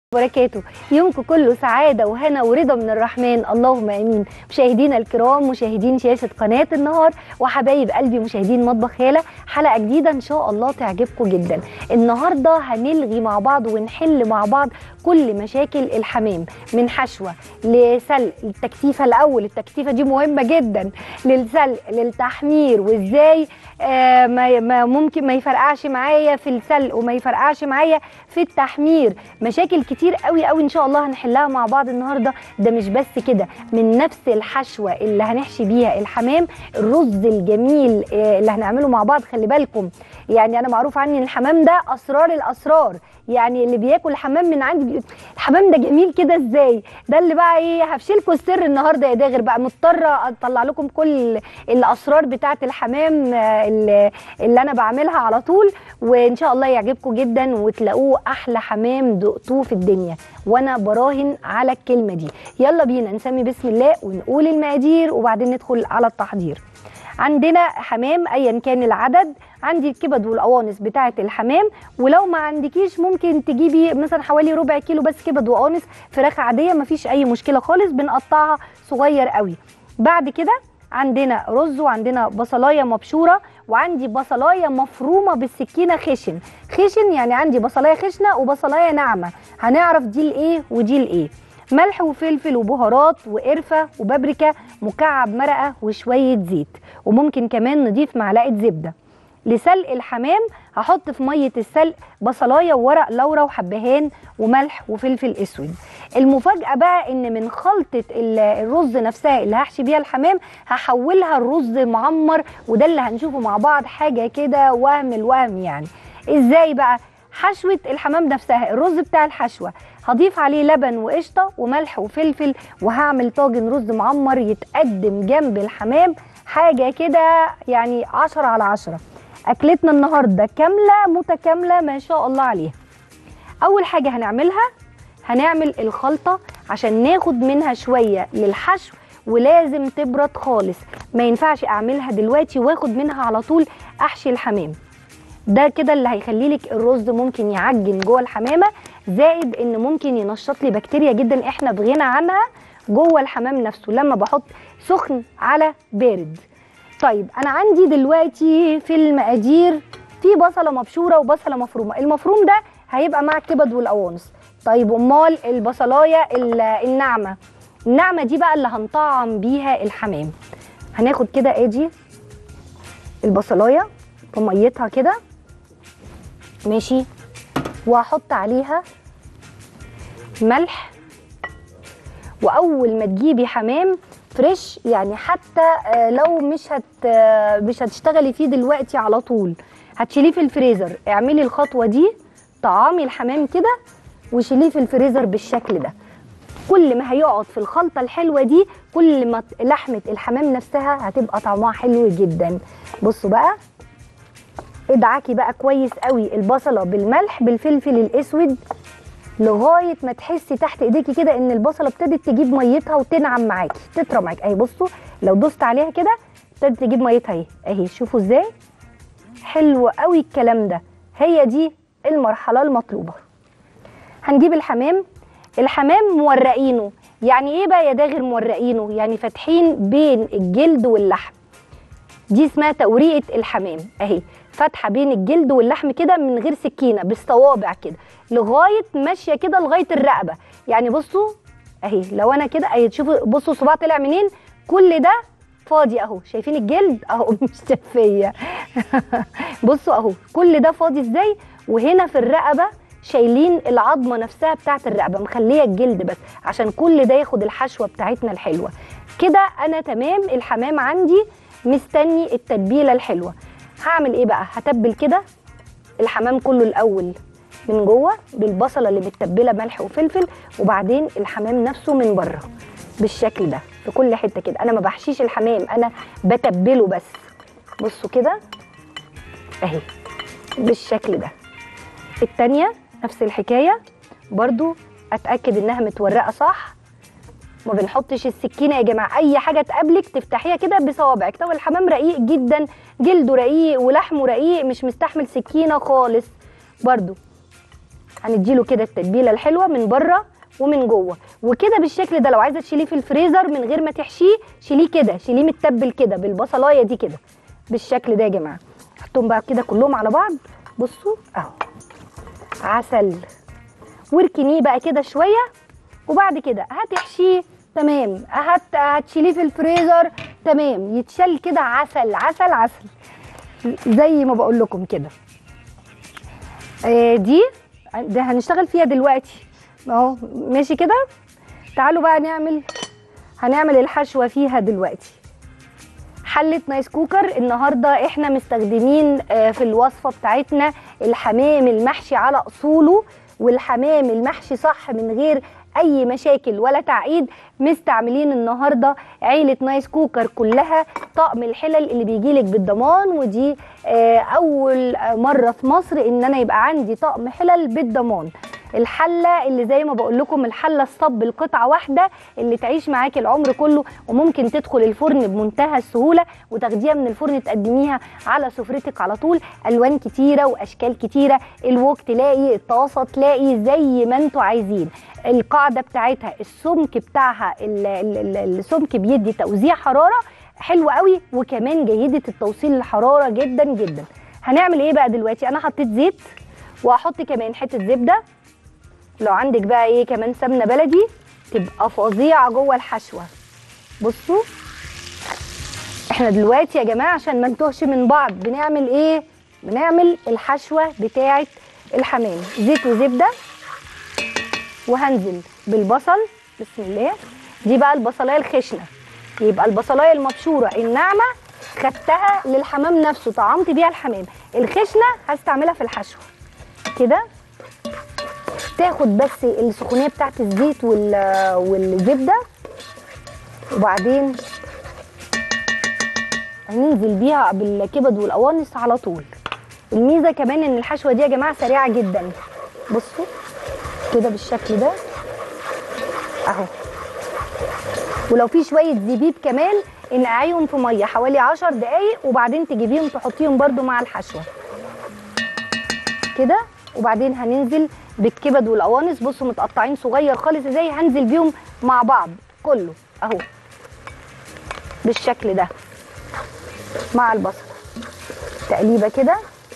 وبركاته يومكم كله سعادة وهنا ورضا من الرحمن اللهم امين مشاهدينا الكرام مشاهدين شاشة قناة النهار وحبايب قلبي مشاهدين مطبخ هالة حلقة جديدة ان شاء الله تعجبكم جدا النهاردة هنلغي مع بعض ونحل مع بعض كل مشاكل الحمام من حشوة لسلق التكتيفة الاول التكتيفة دي مهمة جدا للسلق للتحمير وازاي آه ما ما ممكن ما يفرقعش معايا في السلق وما يفرقعش معايا في التحمير مشاكل كتير قوي قوي ان شاء الله هنحلها مع بعض النهارده ده مش بس كده من نفس الحشوه اللي هنحشي بيها الحمام الرز الجميل آه، اللي هنعمله مع بعض خلي بالكم يعني انا معروف عني ان الحمام ده اسرار الاسرار يعني اللي بياكل حمام من عندي بي... الحمام ده جميل كده ازاي ده اللي بقى ايه هفشلكوا السر النهارده يا داغر بقى مضطره اطلع لكم كل الاسرار بتاعه الحمام آه، اللي, اللي انا بعملها على طول وان شاء الله يعجبكم جدا وتلاقوه احلى حمام دقتوه في الدنيا وانا براهن على الكلمه دي يلا بينا نسمي بسم الله ونقول المقادير وبعدين ندخل على التحضير عندنا حمام ايا كان العدد عندي الكبد والقوانص بتاعه الحمام ولو ما عندكيش ممكن تجيبي مثلا حوالي ربع كيلو بس كبد وقوانص فراخ عاديه مفيش اي مشكله خالص بنقطعها صغير قوي بعد كده عندنا رز وعندنا بصلايه مبشوره وعندي بصلايه مفرومه بالسكينه خشن خشن يعني عندي بصلايه خشنه وبصلايه ناعمه هنعرف دي الايه ودي الايه ملح وفلفل وبهارات وقرفه وبابريكا مكعب مرقه وشويه زيت وممكن كمان نضيف معلقه زبده لسلق الحمام هحط في ميه السلق بصلايه وورق لورا وحبهان وملح وفلفل اسود المفاجاه بقى ان من خلطه ال- الرز نفسها اللي هحشي بيها الحمام هحولها الرز معمر وده اللي هنشوفه مع بعض حاجه كده وهم الوهم يعني ازاي بقى حشوه الحمام نفسها الرز بتاع الحشوه هضيف عليه لبن وقشطه وملح وفلفل وهعمل طاجن رز معمر يتقدم جنب الحمام حاجه كده يعني عشرة على عشرة اكلتنا النهارده كامله متكامله ما شاء الله عليها اول حاجه هنعملها هنعمل الخلطه عشان ناخد منها شويه للحشو ولازم تبرد خالص ما ينفعش اعملها دلوقتي واخد منها على طول احشي الحمام ده كده اللي هيخلي لك الرز ممكن يعجن جوه الحمامه زائد ان ممكن ينشط لي بكتيريا جدا احنا بغنى عنها جوه الحمام نفسه لما بحط سخن على بارد طيب انا عندي دلوقتي في المقادير في بصله مبشوره وبصله مفرومه المفروم ده هيبقى مع الكبد والقوانص طيب امال البصلايه ال- الناعمه الناعمه دي بقى اللي هنطعم بيها الحمام هناخد كده ادي البصلايه في ميتها كده ماشي وهحط عليها ملح واول ما تجيبي حمام فريش يعني حتى آه، لو مش هت آه، مش هتشتغلي فيه دلوقتي على طول هتشيليه في الفريزر اعملي الخطوه دي طعامي الحمام كده وشيليه في الفريزر بالشكل ده كل ما هيقعد في الخلطه الحلوه دي كل ما ت- لحمه الحمام نفسها هتبقى طعمها حلو جدا بصوا بقى ادعكي بقى كويس قوي البصله بالملح بالفلفل الاسود لغايه ما تحسي تحت ايديكي كده ان البصله ابتدت تجيب ميتها وتنعم معاكي تطرى معاكي اهي بصوا لو دوست عليها كده ابتدت تجيب ميتها اهي اهي شوفوا ازاي حلو قوي الكلام ده هي دي المرحله المطلوبه هنجيب الحمام الحمام مورقينه يعني ايه بقى يا داغر مورقينه يعني فاتحين بين الجلد واللحم دي اسمها توريقه الحمام اهي فاتحه بين الجلد واللحم كده من غير سكينه بالصوابع كده لغايه ماشيه كده لغايه الرقبه يعني بصوا اهي لو انا كده اهي تشوفوا بصوا الصباع طلع منين كل ده فاضي اهو شايفين الجلد اهو مش شفيه بصوا اهو كل ده فاضي ازاي وهنا في الرقبه شايلين العظمه نفسها بتاعت الرقبه مخليه الجلد بس عشان كل ده ياخد الحشوه بتاعتنا الحلوه كده انا تمام الحمام عندي مستني التتبيله الحلوه هعمل ايه بقى هتبل كده الحمام كله الاول من جوه بالبصله اللي متبله ملح وفلفل وبعدين الحمام نفسه من بره بالشكل ده في كل حته كده انا ما بحشيش الحمام انا بتبله بس بصوا كده اهي بالشكل ده التانية نفس الحكاية برضو اتأكد انها متورقة صح ما بنحطش السكينة يا جماعة اي حاجة تقابلك تفتحيها كده بصوابعك طب الحمام رقيق جدا جلده رقيق ولحمه رقيق مش مستحمل سكينة خالص برضو هنديله كده التتبيله الحلوه من بره ومن جوه وكده بالشكل ده لو عايزه تشيليه في الفريزر من غير ما تحشيه شيليه كده شيليه متبل كده بالبصلايه دي كده بالشكل ده يا جماعه حطهم بقى كده كلهم على بعض بصوا اهو عسل واركنيه بقى كده شويه وبعد كده هتحشيه تمام هت... هتشيليه في الفريزر تمام يتشال كده عسل عسل عسل زي ما بقول لكم كده آه دي ده هنشتغل فيها دلوقتي اهو ماشي كده تعالوا بقى نعمل هنعمل الحشوه فيها دلوقتي حله نايس كوكر النهارده احنا مستخدمين آه، في الوصفه بتاعتنا الحمام المحشي على اصوله والحمام المحشي صح من غير اي مشاكل ولا تعقيد مستعملين النهارده عيله نايس كوكر كلها طقم الحلل اللي بيجيلك بالضمان ودي آه، اول مره في مصر ان انا يبقى عندي طقم حلل بالضمان الحله اللي زي ما بقول لكم الحله الصب القطعه واحده اللي تعيش معاكي العمر كله وممكن تدخل الفرن بمنتهى السهوله وتاخديها من الفرن تقدميها على سفرتك على طول الوان كتيره واشكال كتيره الوك تلاقي الطاسه تلاقي زي ما انتوا عايزين القاعده بتاعتها السمك بتاعها ال- ال- ال- السمك بيدي توزيع حراره حلو قوي وكمان جيده التوصيل للحراره جدا جدا هنعمل ايه بقى دلوقتي انا حطيت زيت وهحط كمان حته زبده لو عندك بقى ايه كمان سمنه بلدي تبقى فظيعه جوه الحشوه بصوا احنا دلوقتي يا جماعه عشان ما نتوهش من بعض بنعمل ايه بنعمل الحشوه بتاعه الحمام زيت وزبده وهنزل بالبصل بسم الله دي بقى البصلايه الخشنه يبقى البصلايه المبشوره الناعمه خدتها للحمام نفسه طعمت بيها الحمام الخشنه هستعملها في الحشوه كده تاخد بس السخونيه بتاعت الزيت وال- والزبده وبعدين هننزل بيها بالكبد والقوانص على طول الميزه كمان ان الحشوه دي يا جماعه سريعه جدا بصوا كده بالشكل ده اهو ولو في شويه زبيب كمان انقعيهم في ميه حوالي 10 دقايق وبعدين تجيبيهم تحطيهم برده مع الحشوه كده وبعدين هننزل بالكبد والقوانص بصوا متقطعين صغير خالص ازاي هنزل بيهم مع بعض كله اهو بالشكل ده مع البصل تقليبه كده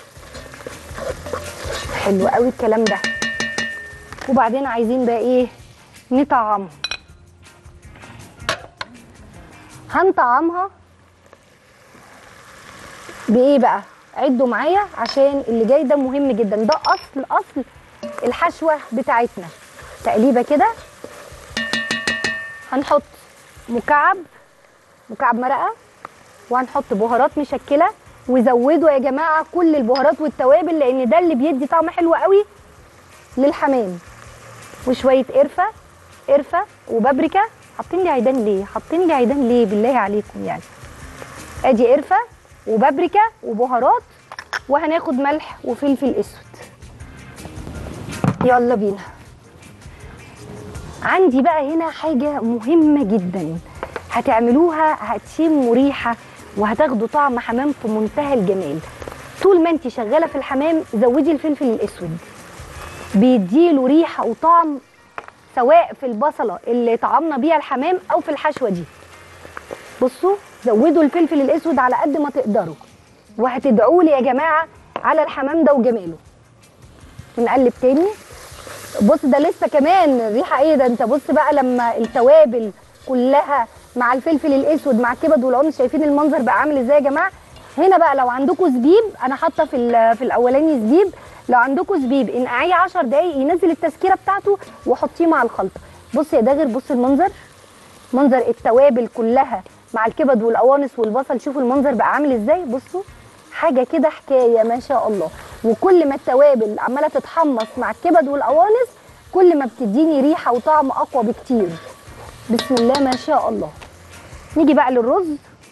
حلو قوي الكلام ده وبعدين عايزين بقى ايه نطعمهم هنطعمها بايه بقى عدوا معايا عشان اللي جاي ده مهم جدا ده اصل اصل الحشوه بتاعتنا تقليبه كده هنحط مكعب مكعب مرقه وهنحط بهارات مشكله وزودوا يا جماعه كل البهارات والتوابل لان ده اللي بيدي طعم حلو قوي للحمام وشويه قرفه قرفه وبابريكا حاطين لي عيدان ليه حاطين لي عيدان ليه بالله عليكم يعني ادي قرفه وبابريكا وبهارات وهناخد ملح وفلفل اسود يلا بينا عندي بقى هنا حاجه مهمه جدا هتعملوها هتشموا ريحه وهتاخدوا طعم حمام في منتهى الجمال طول ما انت شغاله في الحمام زودي الفلفل الاسود بيديله ريحه وطعم سواء في البصله اللي طعمنا بيها الحمام او في الحشوه دي بصوا زودوا الفلفل الاسود على قد ما تقدروا وهتدعوا لي يا جماعه على الحمام ده وجماله ونقلب تاني بص ده لسه كمان الريحه ايه ده انت بص بقى لما التوابل كلها مع الفلفل الاسود مع الكبد والعنص شايفين المنظر بقى عامل ازاي يا جماعه هنا بقى لو عندكم زبيب انا حاطه في ال- في الاولاني زبيب لو عندكم زبيب انقعيه 10 دقايق ينزل التسكيره بتاعته وحطيه مع الخلطه بص يا داغر بص المنظر منظر التوابل كلها مع الكبد والقوانص والبصل شوفوا المنظر بقى عامل ازاي بصوا حاجه كده حكايه ما شاء الله وكل ما التوابل عماله تتحمص مع الكبد والقوانص كل ما بتديني ريحه وطعم اقوى بكتير بسم الله ما شاء الله نيجي بقى للرز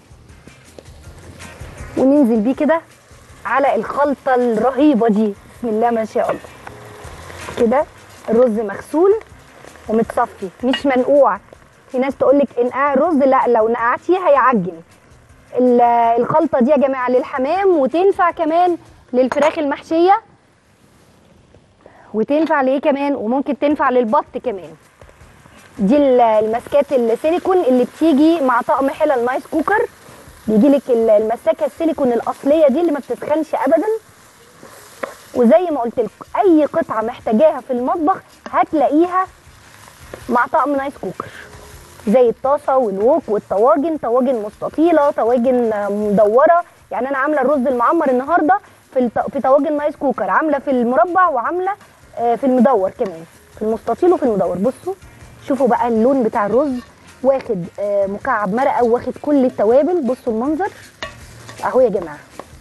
وننزل بيه كده على الخلطه الرهيبه دي بسم الله ما شاء الله كده الرز مغسول ومتصفي مش منقوع في ناس تقول لك انقاع الرز لا لو نقعتيه هيعجن ال- الخلطه دي يا جماعه للحمام وتنفع كمان للفراخ المحشيه وتنفع لايه كمان وممكن تنفع للبط كمان دي ال- المسكات السيليكون اللي بتيجي مع طقم حلل النايس كوكر بيجي لك المساكه السيليكون الاصليه دي اللي ما بتسخنش ابدا وزي ما قلت لكم اي قطعه محتاجاها في المطبخ هتلاقيها مع طقم نايس كوكر زي الطاسه والوك والطواجن طواجن مستطيله طواجن مدوره يعني انا عامله الرز المعمر النهارده في الط- في طواجن نايس كوكر عامله في المربع وعامله آه، في المدور كمان في المستطيل وفي المدور بصوا شوفوا بقى اللون بتاع الرز واخد آه، مكعب مرقه واخد كل التوابل بصوا المنظر اهو يا جماعه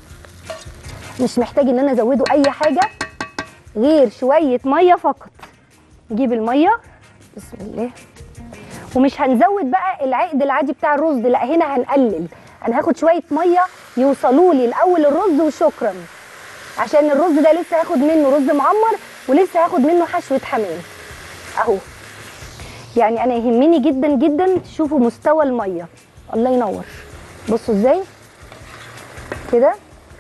مش محتاج ان انا ازوده اي حاجه غير شويه ميه فقط نجيب الميه بسم الله ومش هنزود بقى العقد العادي بتاع الرز لا هنا هنقلل انا هاخد شويه ميه يوصلوا لي الاول الرز وشكرا عشان الرز ده لسه هاخد منه رز معمر ولسه هاخد منه حشوه حمام اهو يعني انا يهمني جدا جدا تشوفوا مستوى الميه الله ينور بصوا ازاي كده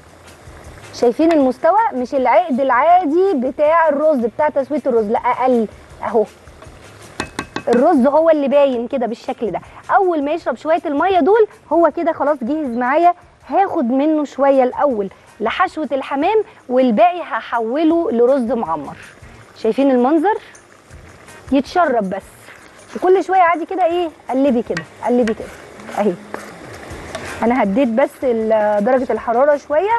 شايفين المستوى مش العقد العادي بتاع الرز بتاع تسويه الرز لا اقل اهو الرز هو اللي باين كده بالشكل ده اول ما يشرب شويه الميه دول هو كده خلاص جهز معايا هاخد منه شويه الاول لحشوه الحمام والباقي هحوله لرز معمر شايفين المنظر يتشرب بس وكل شويه عادي كده ايه قلبي كده قلبي كده اهي انا هديت بس ال- درجه الحراره شويه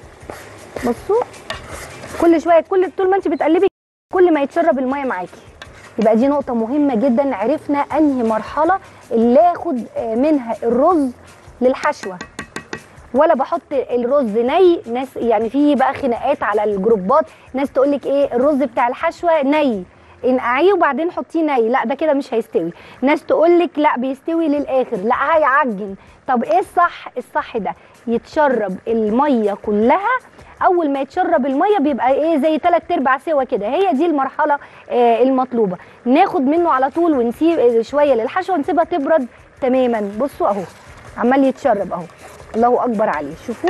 بصوا كل شويه كل طول ما انت بتقلبي كل ما يتشرب الميه معاكي يبقى دي نقطه مهمه جدا عرفنا انهي مرحله اللي اخد آه، منها الرز للحشوه ولا بحط الرز ني ناس يعني في بقى خناقات على الجروبات ناس تقول لك ايه الرز بتاع الحشوه ني انقعيه وبعدين حطيه ني لا ده كده مش هيستوي ناس تقول لك لا بيستوي للاخر لا هيعجن طب ايه الصح الصح ده يتشرب الميه كلها اول ما يتشرب الميه بيبقى ايه زي تلات ارباع سوا كده هي دي المرحله آه المطلوبه ناخد منه على طول ونسيب آه، شويه للحشوه ونسيبها تبرد تماما بصوا اهو عمال يتشرب اهو الله اكبر عليه شوفوا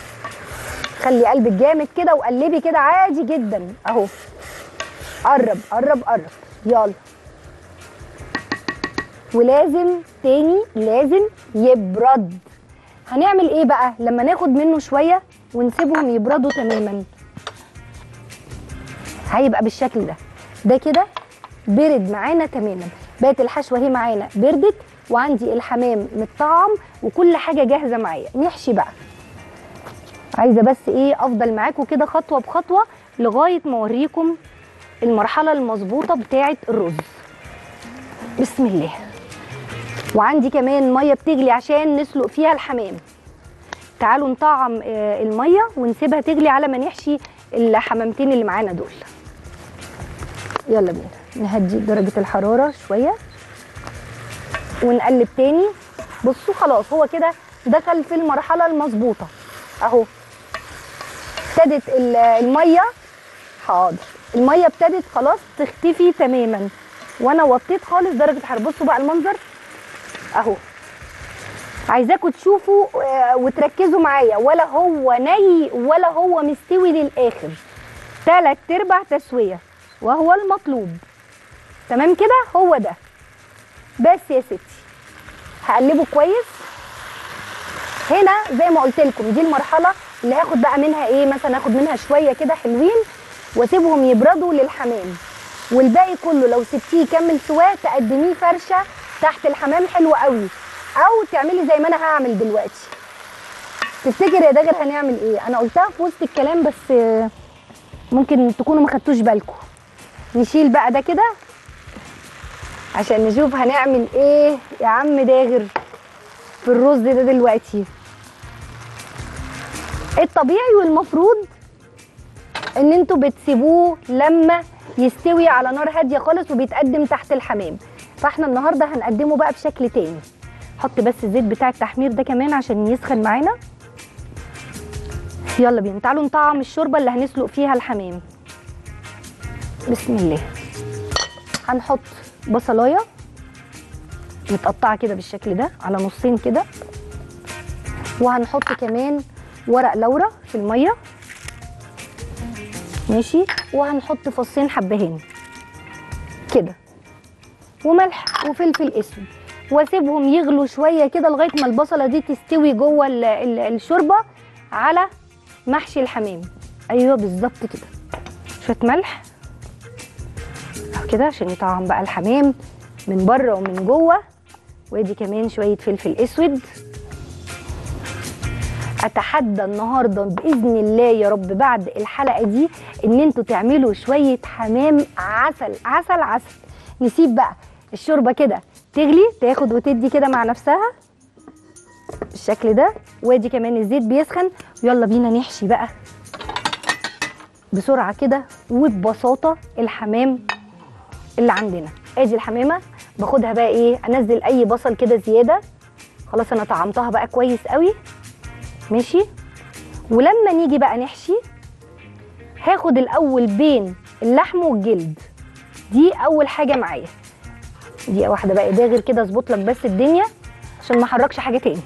خلي قلبك جامد كده وقلبي كده عادي جدا اهو قرب قرب قرب يلا ولازم تاني لازم يبرد هنعمل ايه بقى لما ناخد منه شويه ونسيبهم يبردوا تماما هيبقى بالشكل ده ده كده برد معانا تماما بقت الحشوه اهي معانا بردت وعندي الحمام متطعم وكل حاجه جاهزه معايا نحشي بقى عايزه بس ايه افضل معاكم كده خطوه بخطوه لغايه ما اوريكم المرحله المظبوطه بتاعه الرز بسم الله وعندي كمان ميه بتغلي عشان نسلق فيها الحمام تعالوا نطعم آه، الميه ونسيبها تغلي على ما نحشي الحمامتين اللي معانا دول يلا بينا نهدي درجه الحراره شويه ونقلب تاني بصوا خلاص هو كده دخل في المرحله المظبوطه اهو ابتدت ال- الميه حاضر الميه ابتدت خلاص تختفي تماما وانا وطيت خالص درجه الحراره بصوا بقى المنظر اهو عايزاكم تشوفوا آه، وتركزوا معايا ولا هو ني ولا هو مستوي للاخر تلات ارباع تسويه وهو المطلوب تمام كده هو ده بس يا ستي هقلبه كويس هنا زي ما قلت لكم دي المرحله اللي هاخد بقى منها ايه مثلا هاخد منها شويه كده حلوين واسيبهم يبردوا للحمام والباقي كله لو سبتيه يكمل سواه تقدميه فرشه تحت الحمام حلو قوي او تعملي زي ما انا هعمل دلوقتي تفتكر يا داغر هنعمل ايه انا قلتها في وسط الكلام بس آه، ممكن تكونوا ما خدتوش بالكم نشيل بقى ده كده عشان نشوف هنعمل ايه يا عم داغر في الرز ده دلوقتي الطبيعي والمفروض ان انتوا بتسيبوه لما يستوي على نار هاديه خالص وبيتقدم تحت الحمام فاحنا النهارده هنقدمه بقى بشكل تاني حط بس الزيت بتاع التحمير ده كمان عشان يسخن معانا يلا بينا تعالوا نطعم الشوربه اللي هنسلق فيها الحمام بسم الله هنحط بصلايه متقطعه كده بالشكل ده على نصين كده وهنحط كمان ورق لورا في الميه ماشي وهنحط فصين حبهان كده وملح وفلفل اسود واسيبهم يغلوا شويه كده لغايه ما البصله دي تستوي جوه ال- ال- الشوربه على محشي الحمام ايوه بالظبط كده شويه ملح أهو كده عشان يطعم بقى الحمام من بره ومن جوه وادي كمان شويه فلفل اسود اتحدى النهارده باذن الله يا رب بعد الحلقه دي ان انتوا تعملوا شويه حمام عسل عسل عسل نسيب بقى الشوربه كده تغلي تاخد وتدي كده مع نفسها بالشكل ده وادي كمان الزيت بيسخن ويلا بينا نحشي بقى بسرعه كده وببساطه الحمام اللي عندنا ادي الحمامه باخدها بقى ايه انزل اي بصل كده زياده خلاص انا طعمتها بقى كويس قوي ماشي ولما نيجي بقى نحشي هاخد الاول بين اللحم والجلد دي اول حاجه معايا دقيقه واحده بقى داغر كده اظبط لك بس الدنيا عشان ما احركش حاجه تاني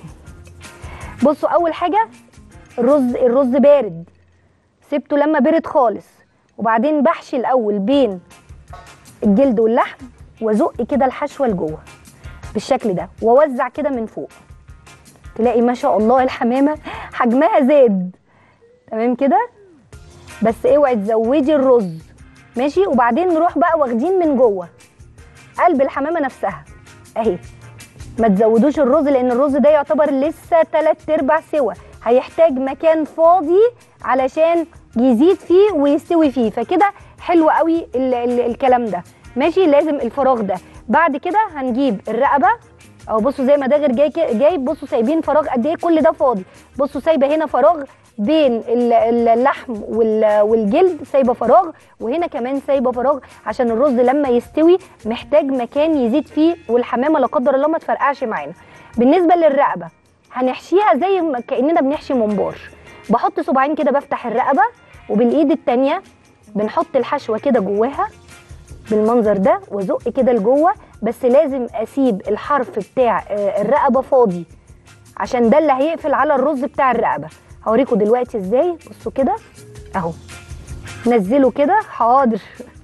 بصوا اول حاجه الرز الرز بارد سبته لما برد خالص وبعدين بحشي الاول بين الجلد واللحم وازق كده الحشوه لجوه بالشكل ده واوزع كده من فوق تلاقي ما شاء الله الحمامه حجمها زاد تمام كده بس اوعي تزودي الرز ماشي وبعدين نروح بقى واخدين من جوه قلب الحمامه نفسها اهي ما تزودوش الرز لان الرز ده يعتبر لسه تلات ارباع سوا هيحتاج مكان فاضي علشان يزيد فيه ويستوي فيه فكده حلو قوي ال ال الكلام ده ماشي لازم الفراغ ده بعد كده هنجيب الرقبه او بصوا زي ما داغر جاي كده- جايب بصوا سايبين فراغ قد ايه كل ده فاضي بصوا سايبه هنا فراغ بين ال- ال- اللحم وال- والجلد سايبه فراغ وهنا كمان سايبه فراغ عشان الرز لما يستوي محتاج مكان يزيد فيه والحمامه لا قدر الله ما تفرقعش معانا بالنسبه للرقبه هنحشيها زي ما كاننا بنحشي ممبار بحط صباعين كده بفتح الرقبه وبالايد التانيه بنحط الحشوه كده جواها بالمنظر ده وازق كده لجوه بس لازم اسيب الحرف بتاع آه، الرقبه فاضي عشان ده اللي هيقفل على الرز بتاع الرقبه هوريكم دلوقتي ازاي بصوا كده اهو نزلوا كده حاضر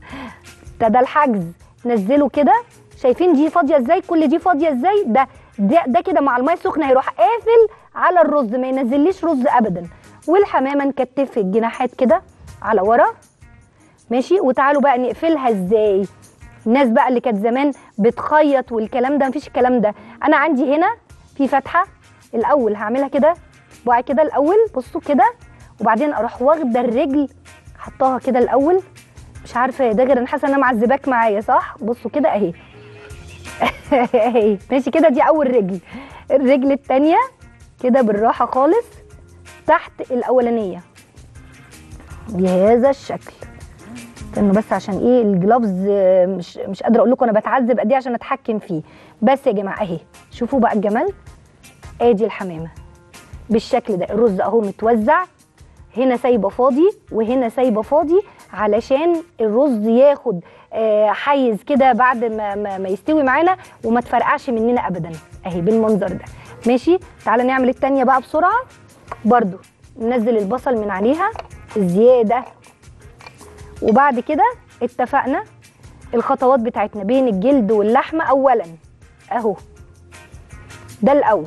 ده ده الحجز نزلوا كده شايفين دي فاضيه ازاي كل دي فاضيه ازاي ده ده, ده كده مع الميه السخنه هيروح قافل على الرز ما ينزليش رز ابدا والحمامه نكتف الجناحات كده على ورا ماشي وتعالوا بقى نقفلها ازاي الناس بقى اللي كانت زمان بتخيط والكلام ده مفيش الكلام ده انا عندي هنا في فتحه الاول هعملها كده بقى كده الاول بصوا كده وبعدين اروح واخده الرجل حطاها كده الاول مش عارفه يا داغر انا حاسه ان انا معذباك معايا صح بصوا كده اهي اهي ماشي كده دي اول رجل الرجل التانية كده بالراحه خالص تحت الاولانيه بهذا الشكل استنوا بس عشان ايه الجلافز آه، مش مش قادره اقول لكم انا بتعذب قد ايه عشان اتحكم فيه بس يا جماعه اهي شوفوا بقى الجمال ادي الحمامه بالشكل ده الرز اهو متوزع هنا سايبه فاضي وهنا سايبه فاضي علشان الرز ياخد آه، حيز كده بعد ما, ما, ما يستوي معانا وما تفرقعش مننا ابدا اهي بالمنظر ده ماشي تعالى نعمل التانية بقى بسرعه برضو ننزل البصل من عليها الزياده وبعد كده اتفقنا الخطوات بتاعتنا بين الجلد واللحمه اولا اهو ده الاول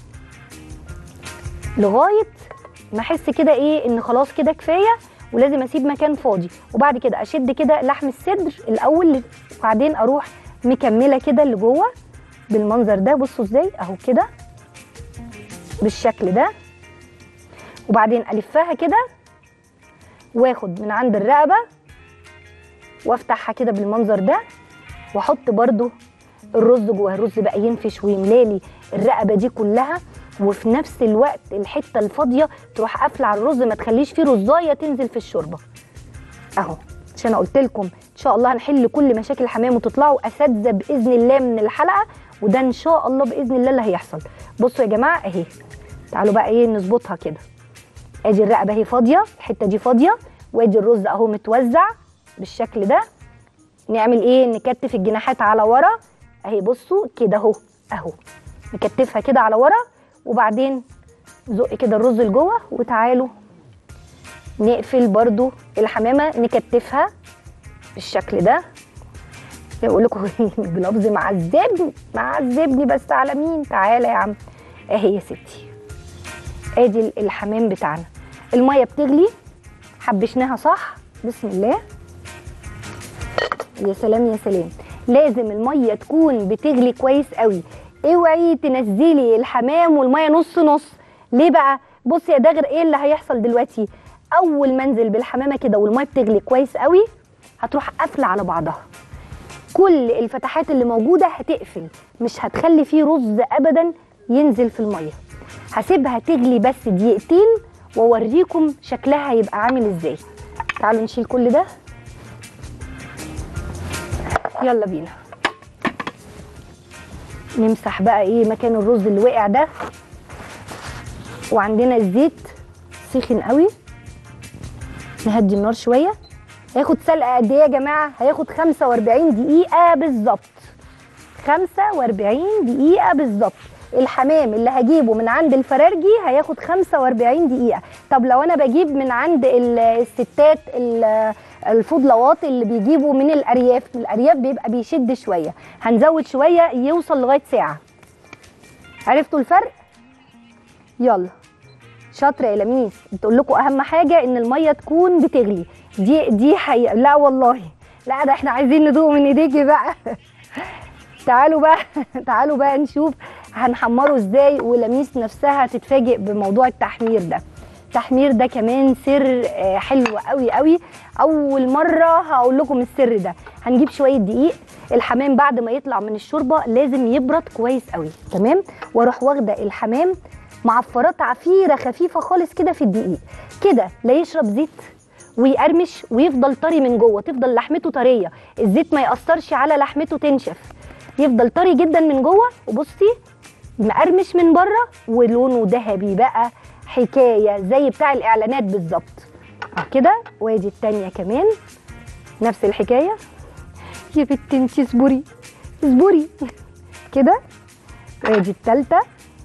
لغايه ما احس كده ايه ان خلاص كده كفايه ولازم اسيب مكان فاضي وبعد كده اشد كده لحم الصدر الاول وبعدين اروح مكمله كده اللي جوه بالمنظر ده بصوا ازاي اهو كده بالشكل ده وبعدين الفها كده واخد من عند الرقبه وافتحها كده بالمنظر ده واحط برده الرز جوه الرز بقى ينفش ويملالي الرقبه دي كلها وفي نفس الوقت الحته الفاضيه تروح قافله على الرز ما تخليش فيه رزايه تنزل في الشوربه اهو عشان انا قلت لكم ان شاء الله هنحل كل مشاكل الحمام وتطلعوا اساتذه باذن الله من الحلقه وده ان شاء الله باذن الله اللي هيحصل بصوا يا جماعه اهي تعالوا بقى ايه نظبطها كده ادي الرقبه اهي فاضيه الحته دي فاضيه وادي الرز اهو متوزع بالشكل ده نعمل ايه نكتف الجناحات على ورا اهي بصوا كده اهو اهو نكتفها كده على ورا وبعدين زق كده الرز لجوه وتعالوا نقفل برضو الحمامه نكتفها بالشكل ده بقول لكم الجلافز معذبني معذبني بس على مين تعالى يا عم اهي يا ستي ادي الحمام بتاعنا الميه بتغلي حبشناها صح بسم الله يا سلام يا سلام لازم الميه تكون بتغلي كويس قوي اوعي تنزلي الحمام والميه نص نص ليه بقى بصي يا داغر ايه اللي هيحصل دلوقتي اول ما انزل بالحمامه كده والميه بتغلي كويس قوي هتروح قافله على بعضها كل الفتحات اللي موجوده هتقفل مش هتخلي فيه رز ابدا ينزل في الميه هسيبها تغلي بس دقيقتين واوريكم شكلها هيبقى عامل ازاي تعالوا نشيل كل ده يلا بينا نمسح بقى ايه مكان الرز اللي وقع ده وعندنا الزيت سخن قوي نهدي النار شويه هياخد سلقه قد ايه يا جماعه هياخد 45 دقيقه بالظبط 45 دقيقه بالظبط الحمام اللي هجيبه من عند الفرارجي هياخد 45 دقيقه طب لو انا بجيب من عند ال- الستات ال- الفضلوات اللي بيجيبوا من الارياف من الارياف بيبقى بيشد شويه هنزود شويه يوصل لغايه ساعه عرفتوا الفرق يلا شاطره يا لميس بتقول لكم اهم حاجه ان الميه تكون بتغلي دي دي حقيقه لا والله لا ده احنا عايزين ندوق من ايديكي بقى تعالوا بقى تعالوا بقى نشوف هنحمره ازاي ولميس نفسها تتفاجئ بموضوع التحمير ده التحمير ده كمان سر آه، حلو قوي قوي اول مره هقول لكم السر ده هنجيب شويه دقيق الحمام بعد ما يطلع من الشوربه لازم يبرد كويس قوي تمام واروح واخده الحمام معفرات عفيره خفيفه خالص كده في الدقيق كده لا يشرب زيت ويقرمش ويفضل طري من جوه تفضل لحمته طريه الزيت ما ياثرش على لحمته تنشف يفضل طري جدا من جوه وبصي مقرمش من بره ولونه ذهبي بقى حكايه زي بتاع الاعلانات بالظبط أهو كده وادي التانية كمان نفس الحكايه يا بنت انتي اصبري اصبري كده وادي التالتة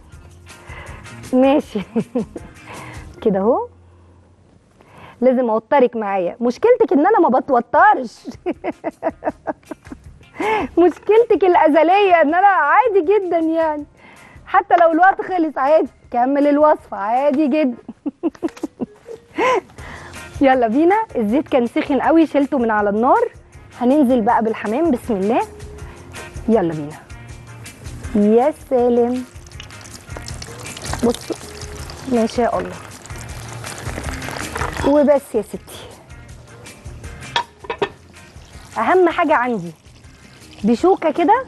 ماشي كده اهو لازم اوترك معايا مشكلتك ان انا ما بتوترش مشكلتك الازليه ان انا عادي جدا يعني حتى لو الوقت خلص عادي كمل الوصفه عادي جدا يلا بينا الزيت كان سخن قوي شلته من على النار هننزل بقى بالحمام بسم الله يلا بينا يا سلام بصوا ما شاء الله وبس يا ستي اهم حاجه عندي بشوكه كده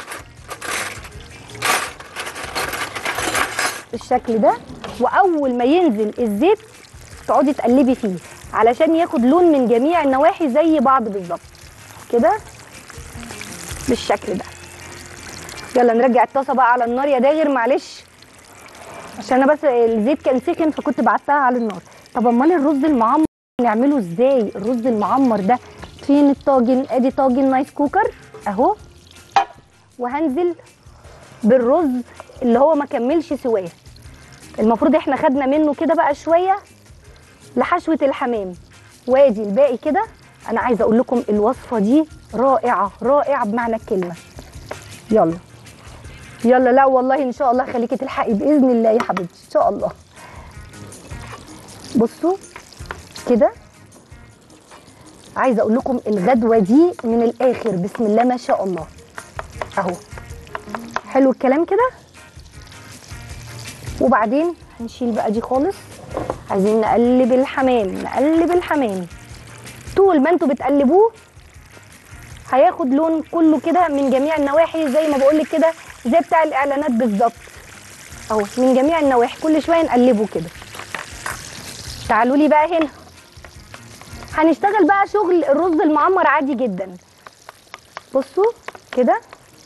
بالشكل ده واول ما ينزل الزيت تقعدي تقلبي فيه علشان ياخد لون من جميع النواحي زي بعض بالظبط كده بالشكل ده يلا نرجع الطاسه بقى على النار يا داغر معلش عشان انا بس الزيت كان سخن فكنت بعتها على النار طب امال الرز المعمر نعمله ازاي الرز المعمر ده فين الطاجن ادي طاجن نايس كوكر اهو وهنزل بالرز اللي هو ما كملش سواه المفروض احنا خدنا منه كده بقى شويه لحشوه الحمام وادي الباقي كده انا عايزه اقول لكم الوصفه دي رائعه رائعه بمعنى الكلمه يلا يلا لا والله ان شاء الله خليكي تلحقي باذن الله يا حبيبتي ان شاء الله بصوا كده عايزه اقول لكم الغدوه دي من الاخر بسم الله ما شاء الله اهو حلو الكلام كده وبعدين هنشيل بقى دي خالص عايزين نقلب الحمام نقلب الحمام طول ما انتوا بتقلبوه هياخد لون كله كده من جميع النواحي زي ما بقول لك كده زي بتاع الاعلانات بالظبط اهو من جميع النواحي كل شويه نقلبه كده تعالوا لي بقى هنا هنشتغل بقى شغل الرز المعمر عادي جدا بصوا كده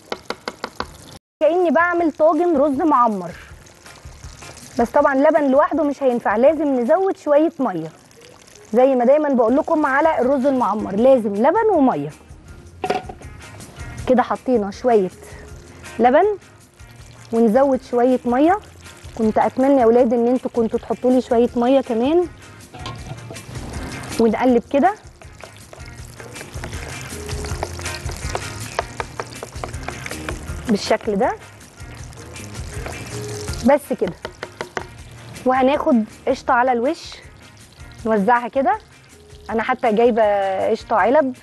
كاني بعمل طاجن رز معمر بس طبعا لبن لوحده مش هينفع لازم نزود شويه ميه زي ما دايما بقول لكم على الرز المعمر لازم لبن وميه كده حطينا شويه لبن ونزود شويه ميه كنت اتمنى يا اولاد ان انتوا كنتوا تحطوا لي شويه ميه كمان ونقلب كده بالشكل ده بس كده وهناخد قشطه على الوش نوزعها كده انا حتى جايبه قشطه علب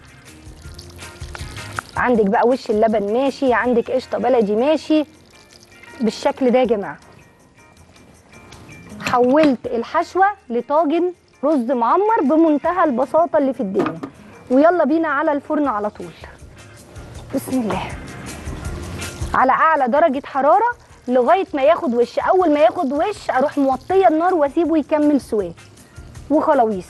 عندك بقى وش اللبن ماشي عندك قشطه بلدي ماشي بالشكل ده يا جماعه حولت الحشوه لطاجن رز معمر بمنتهى البساطه اللي في الدنيا ويلا بينا على الفرن على طول بسم الله على اعلى درجه حراره لغايه ما ياخد وش اول ما ياخد وش اروح موطيه النار واسيبه يكمل سواه وخلاويص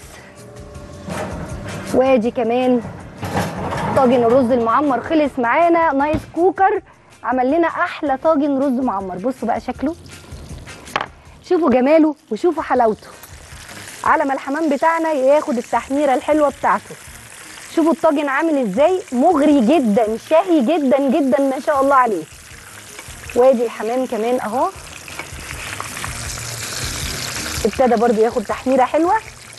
وادي كمان طاجن الرز المعمر خلص معانا نايس كوكر عمل لنا احلى طاجن رز معمر بصوا بقى شكله شوفوا جماله وشوفوا حلاوته على ما الحمام بتاعنا ياخد التحميره الحلوه بتاعته شوفوا الطاجن عامل ازاي مغري جدا شهي جدا جدا ما شاء الله عليه وادي الحمام كمان اهو ابتدى برضو ياخد تحميره حلوه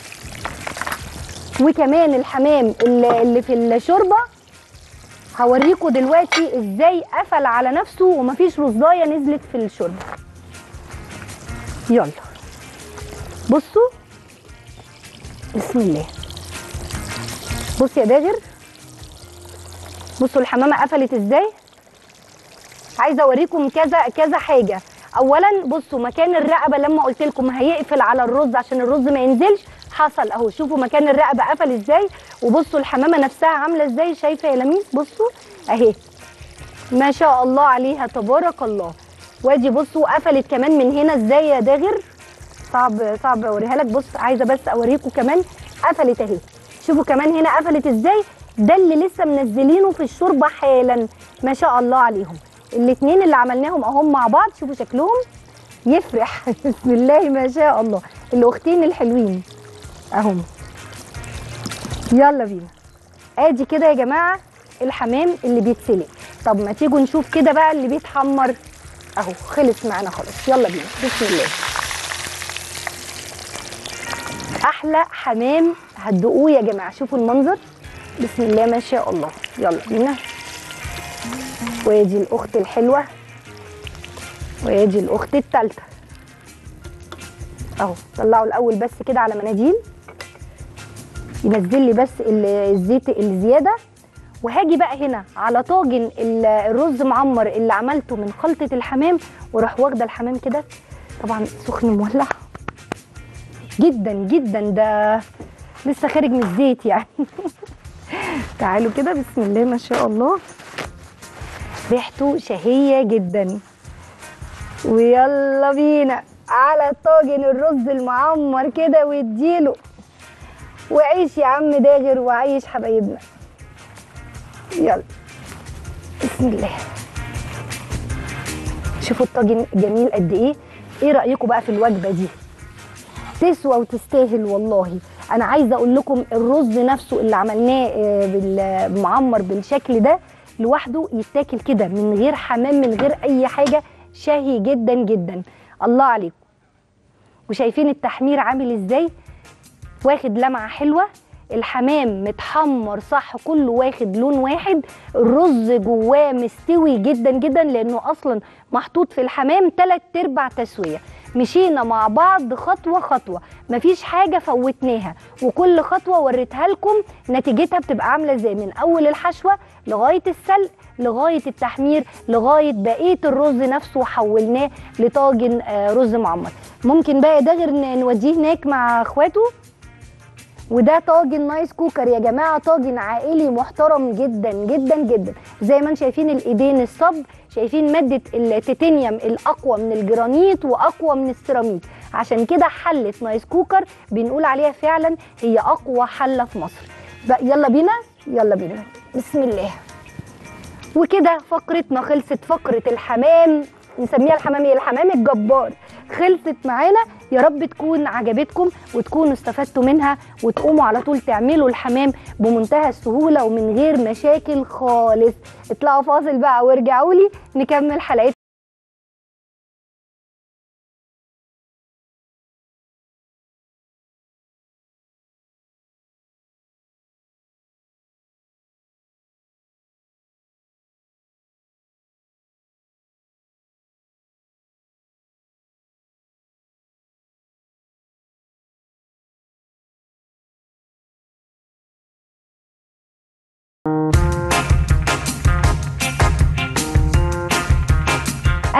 وكمان الحمام اللي اللي في الشوربه هوريكم دلوقتي ازاي قفل على نفسه ومفيش رزايه نزلت في الشوربه يلا بصوا بسم الله بص يا داغر بصوا الحمامه قفلت ازاي عايزه اوريكم كذا كذا حاجه اولا بصوا مكان الرقبه لما قلت لكم هيقفل على الرز عشان الرز ما ينزلش حصل اهو شوفوا مكان الرقبه قفل ازاي وبصوا الحمامه نفسها عامله ازاي شايفه يا لميس بصوا اهي ما شاء الله عليها تبارك الله وادي بصوا قفلت كمان من هنا ازاي يا داغر صعب صعب اوريها لك بص عايزه بس اوريكم كمان قفلت اهي شوفوا كمان هنا قفلت ازاي ده اللي لسه منزلينه في الشوربه حالا ما شاء الله عليهم الاثنين اللي عملناهم اهم مع بعض شوفوا شكلهم يفرح بسم الله ما شاء الله الاختين الحلوين اهم يلا بينا ادي كده يا جماعه الحمام اللي بيتسلق طب ما تيجوا نشوف كده بقى اللي بيتحمر اهو خلص معانا خلاص يلا بينا بسم الله احلى حمام هتدوقوه يا جماعه شوفوا المنظر بسم الله ما شاء الله يلا بينا وادي الاخت الحلوه وادي الاخت الثالثه اهو طلعوا الاول بس كده على مناديل ينزل لي بس ال- الزيت اللي زياده وهاجي بقى هنا على طاجن ال- الرز معمر اللي عملته من خلطه الحمام واروح واخده الحمام كده طبعا سخن مولع جدا جدا ده لسه خارج من الزيت يعني تعالوا كده بسم الله ما شاء الله ريحته شهية جدا ويلا بينا على طاجن الرز المعمر كده واديله وعيش يا عم داغر وعيش حبايبنا يلا بسم الله شوفوا الطاجن جميل قد ايه ايه رايكم بقى في الوجبه دي تسوى وتستاهل والله انا عايزه اقول لكم الرز نفسه اللي عملناه آه، بالمعمر بالشكل ده لوحده يتاكل كده من غير حمام من غير اي حاجه شهي جدا جدا الله عليكم وشايفين التحمير عامل ازاي واخد لمعه حلوه الحمام متحمر صح كله واخد لون واحد الرز جواه مستوي جدا جدا لانه اصلا محطوط في الحمام تلات ارباع تسويه مشينا مع بعض خطوه خطوه مفيش حاجه فوتناها وكل خطوه وريتها لكم نتيجتها بتبقى عامله ازاي من اول الحشوه لغايه السلق لغايه التحمير لغايه بقيه الرز نفسه وحولناه لطاجن آه، رز معمر ممكن بقى ده غير ن- نوديه هناك مع اخواته وده طاجن نايس كوكر يا جماعه طاجن عائلي محترم جدا جدا جدا زي ما انتم شايفين الايدين الصب شايفين ماده التيتانيوم الاقوى من الجرانيت واقوى من السيراميك عشان كده حله نايس كوكر بنقول عليها فعلا هي اقوى حله في مصر بقى يلا بينا يلا بينا بسم الله وكده فقرتنا خلصت فقره الحمام نسميها الحمام ايه الحمام الجبار خلصت معانا يا رب تكون عجبتكم وتكونوا استفدتوا منها وتقوموا على طول تعملوا الحمام بمنتهى السهوله ومن غير مشاكل خالص اطلعوا فاصل بقى وارجعوا لي نكمل حلقتنا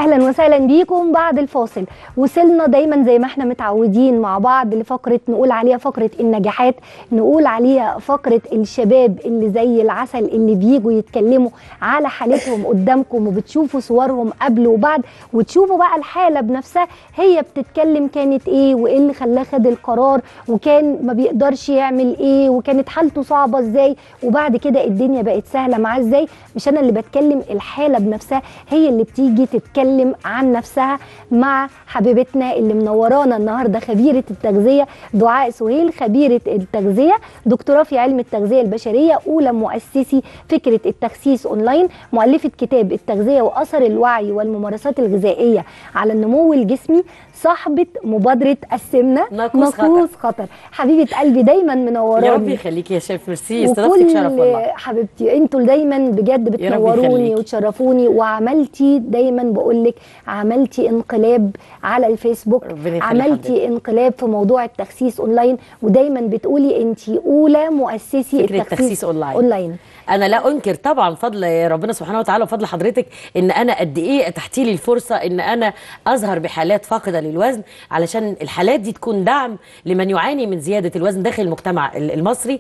اهلا وسهلا بيكم بعد الفاصل وصلنا دايما زي ما احنا متعودين مع بعض لفقره نقول عليها فقره النجاحات نقول عليها فقره الشباب اللي زي العسل اللي بيجوا يتكلموا على حالتهم قدامكم وبتشوفوا صورهم قبل وبعد وتشوفوا بقى الحاله بنفسها هي بتتكلم كانت ايه وايه اللي خلاه خد القرار وكان ما بيقدرش يعمل ايه وكانت حالته صعبه ازاي وبعد كده الدنيا بقت سهله معاه ازاي مش انا اللي بتكلم الحاله بنفسها هي اللي بتيجي تتكلم عن نفسها مع حبيبتنا اللي منورانا النهارده خبيره التغذيه دعاء سهيل خبيره التغذيه دكتوراه في علم التغذيه البشريه اولى مؤسسي فكره التخسيس اونلاين مؤلفه كتاب التغذيه واثر الوعي والممارسات الغذائيه على النمو الجسمي صاحبه مبادره السمنه ناقوس خطر. ناقوس خطر حبيبه قلبي دايما منوراني يا رب يخليكي يا شيف ميرسي استضافتك شرف والله وكل حبيبتي انتوا دايما بجد يا رب بتنوروني يخليكي. وتشرفوني وعملتي دايما بقول لك عملتي انقلاب على الفيسبوك ربنا يخلي عملتي حضرتك. انقلاب في موضوع التخسيس اونلاين ودايما بتقولي انت اولى مؤسسي فكرة التخسيس أونلاين. اونلاين انا لا انكر طبعا فضل ربنا سبحانه وتعالى وفضل حضرتك ان انا قد ايه اتحتي لي الفرصه ان انا اظهر بحالات فاقده للوزن علشان الحالات دي تكون دعم لمن يعاني من زياده الوزن داخل المجتمع ال- المصري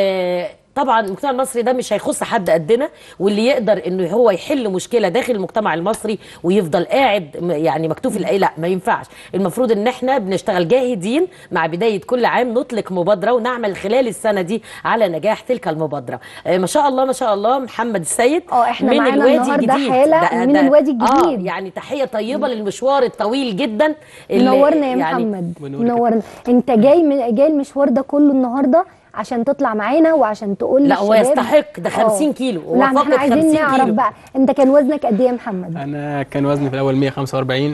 آه طبعا المجتمع المصري ده مش هيخص حد قدنا واللي يقدر انه هو يحل مشكله داخل المجتمع المصري ويفضل قاعد م- يعني مكتوف الايه لا ما ينفعش المفروض ان احنا بنشتغل جاهدين مع بدايه كل عام نطلق مبادره ونعمل خلال السنه دي على نجاح تلك المبادره آه ما شاء الله ما شاء الله محمد السيد اه، احنا من معانا الوادي النهارده الجديد حالة من الوادي الجديد. اه يعني تحيه طيبه للمشوار الطويل جدا اللي منورنا يا يعني محمد ونورك. منورنا انت جاي من جاي المشوار ده كله النهارده عشان تطلع معانا وعشان تقول لا هو للشباب- يستحق ده 50 اه. كيلو هو لا ما فقط احنا عايزين 50 نعرف كيلو. بقى انت كان وزنك قد ايه يا محمد انا كان وزني في الاول 145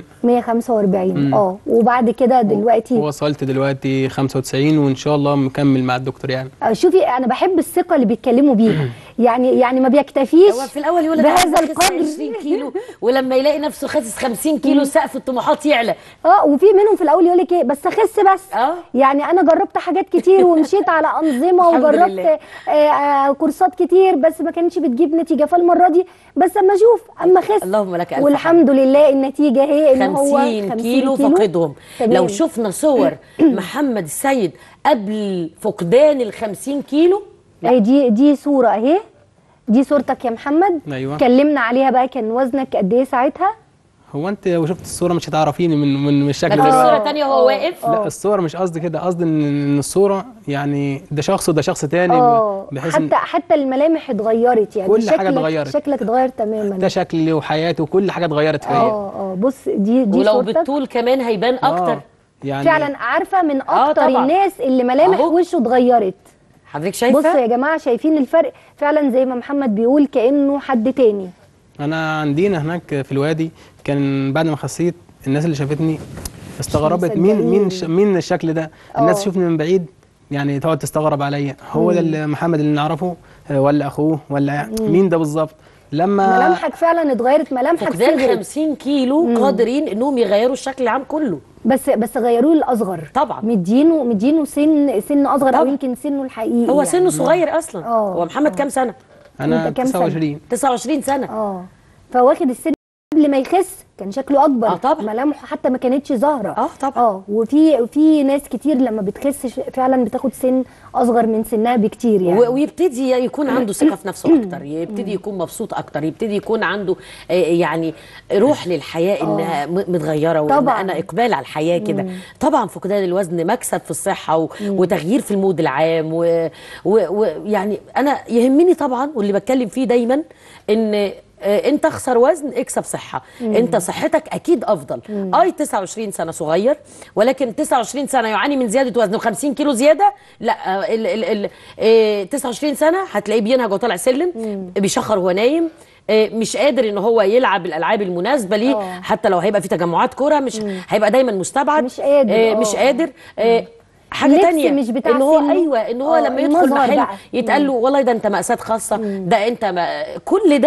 145 اه وبعد كده دلوقتي وصلت دلوقتي 95 وان شاء الله مكمل مع الدكتور يعني آه، شوفي انا بحب الثقه اللي بيتكلموا بيها يعني يعني ما بيكتفيش هو في الاول يقول لك بهذا أنا خس القدر 20 كيلو ولما يلاقي نفسه خاسس 50 كيلو سقف الطموحات يعلى اه وفي منهم في الاول يقول لك ايه بس اخس بس اه. يعني انا جربت حاجات كتير ومشيت على انظمه الحمد وجربت لله. آه آه كورسات كتير بس ما كانتش بتجيب نتيجه فالمره دي بس اما اشوف اما اخس اللهم لك ألف والحمد لله النتيجه هي ان هو 50 كيلو فقدهم تمام. لو شفنا صور محمد السيد قبل فقدان ال 50 كيلو اهي دي دي صوره اهي دي صورتك يا محمد أيوة. كلمنا عليها بقى كان وزنك قد ايه ساعتها هو انت لو شفت الصوره مش هتعرفيني من من من الشكل لكن ده الصوره آه. الثانيه وهو واقف لا الصوره مش قصدي كده قصدي ان إن الصوره يعني ده شخص وده شخص تاني اه بحيث ان حتى حتى الملامح اتغيرت يعني كل حاجة شكلك اتغيرت. شكلك اتغير تماما ده شكلي وحياتي وكل حاجه اتغيرت فيا اه اه بص دي دي ولو صورتك بالطول كمان هيبان اكتر آه، يعني فعلا عارفه من آه اكتر طبعا. الناس اللي ملامح أهو. وشه اتغيرت حضرتك شايفه بصوا يا جماعه شايفين الفرق فعلا زي ما محمد بيقول كانه حد تاني انا عندنا هناك في الوادي كان بعد ما خسيت الناس اللي شافتني استغربت مين مين ش- مين الشكل ده الناس آه. تشوفني من بعيد يعني تقعد تستغرب عليا هو ده اللي محمد اللي نعرفه آه، ولا اخوه ولا مين ده بالظبط لما ملامحك فعلا اتغيرت ملامحك فقدان صغرت 50 كيلو قادرين انهم يغيروا الشكل العام كله بس بس غيروه الاصغر طبعا. مدينه مدينه سن سن اصغر او طبعا. يمكن سنه الحقيقي هو يعني. سنه صغير اصلا آه. هو محمد كام سنه انا أنت كام سنة؟ 29 29 سنه اه فواخد السن قبل ما يخس كان شكله اكبر آه طبعا. ملامحه حتى ما كانتش ظاهره اه طبعا اه وفي في ناس كتير لما بتخس ش- فعلا بتاخد سن اصغر من سنها بكتير يعني و- ويبتدي يكون عنده ثقه في نفسه اكتر يبتدي يكون مبسوط اكتر يبتدي يكون عنده آه، يعني روح للحياه انها م- متغيره وان طبعاً. انا اقبال على الحياه كده طبعا فقدان الوزن مكسب في الصحه و... وتغيير في المود العام ويعني و... و... يعني انا يهمني طبعا واللي بتكلم فيه دايما ان آه، انت اخسر وزن اكسب صحه انت صحتك اكيد افضل اي 29 سنه صغير ولكن 29 سنه يعاني من زياده وزن و50 كيلو زياده لا آه، ال ال ال آه، 29 سنه هتلاقيه بينهج وطالع سلم بيشخر وهو نايم آه، مش قادر ان هو يلعب الالعاب المناسبه ليه آه. حتى لو هيبقى في تجمعات كوره مش هيبقى دايما مستبعد مش قادر، آه، آه. مش قادر آه، حاجه لبس تانية مش بتاع ان هو سنه. ايوه ان هو آه، لما يدخل المظهر محل بقى. يتقال له والله ده انت مقاسات خاصه ده انت ما كل ده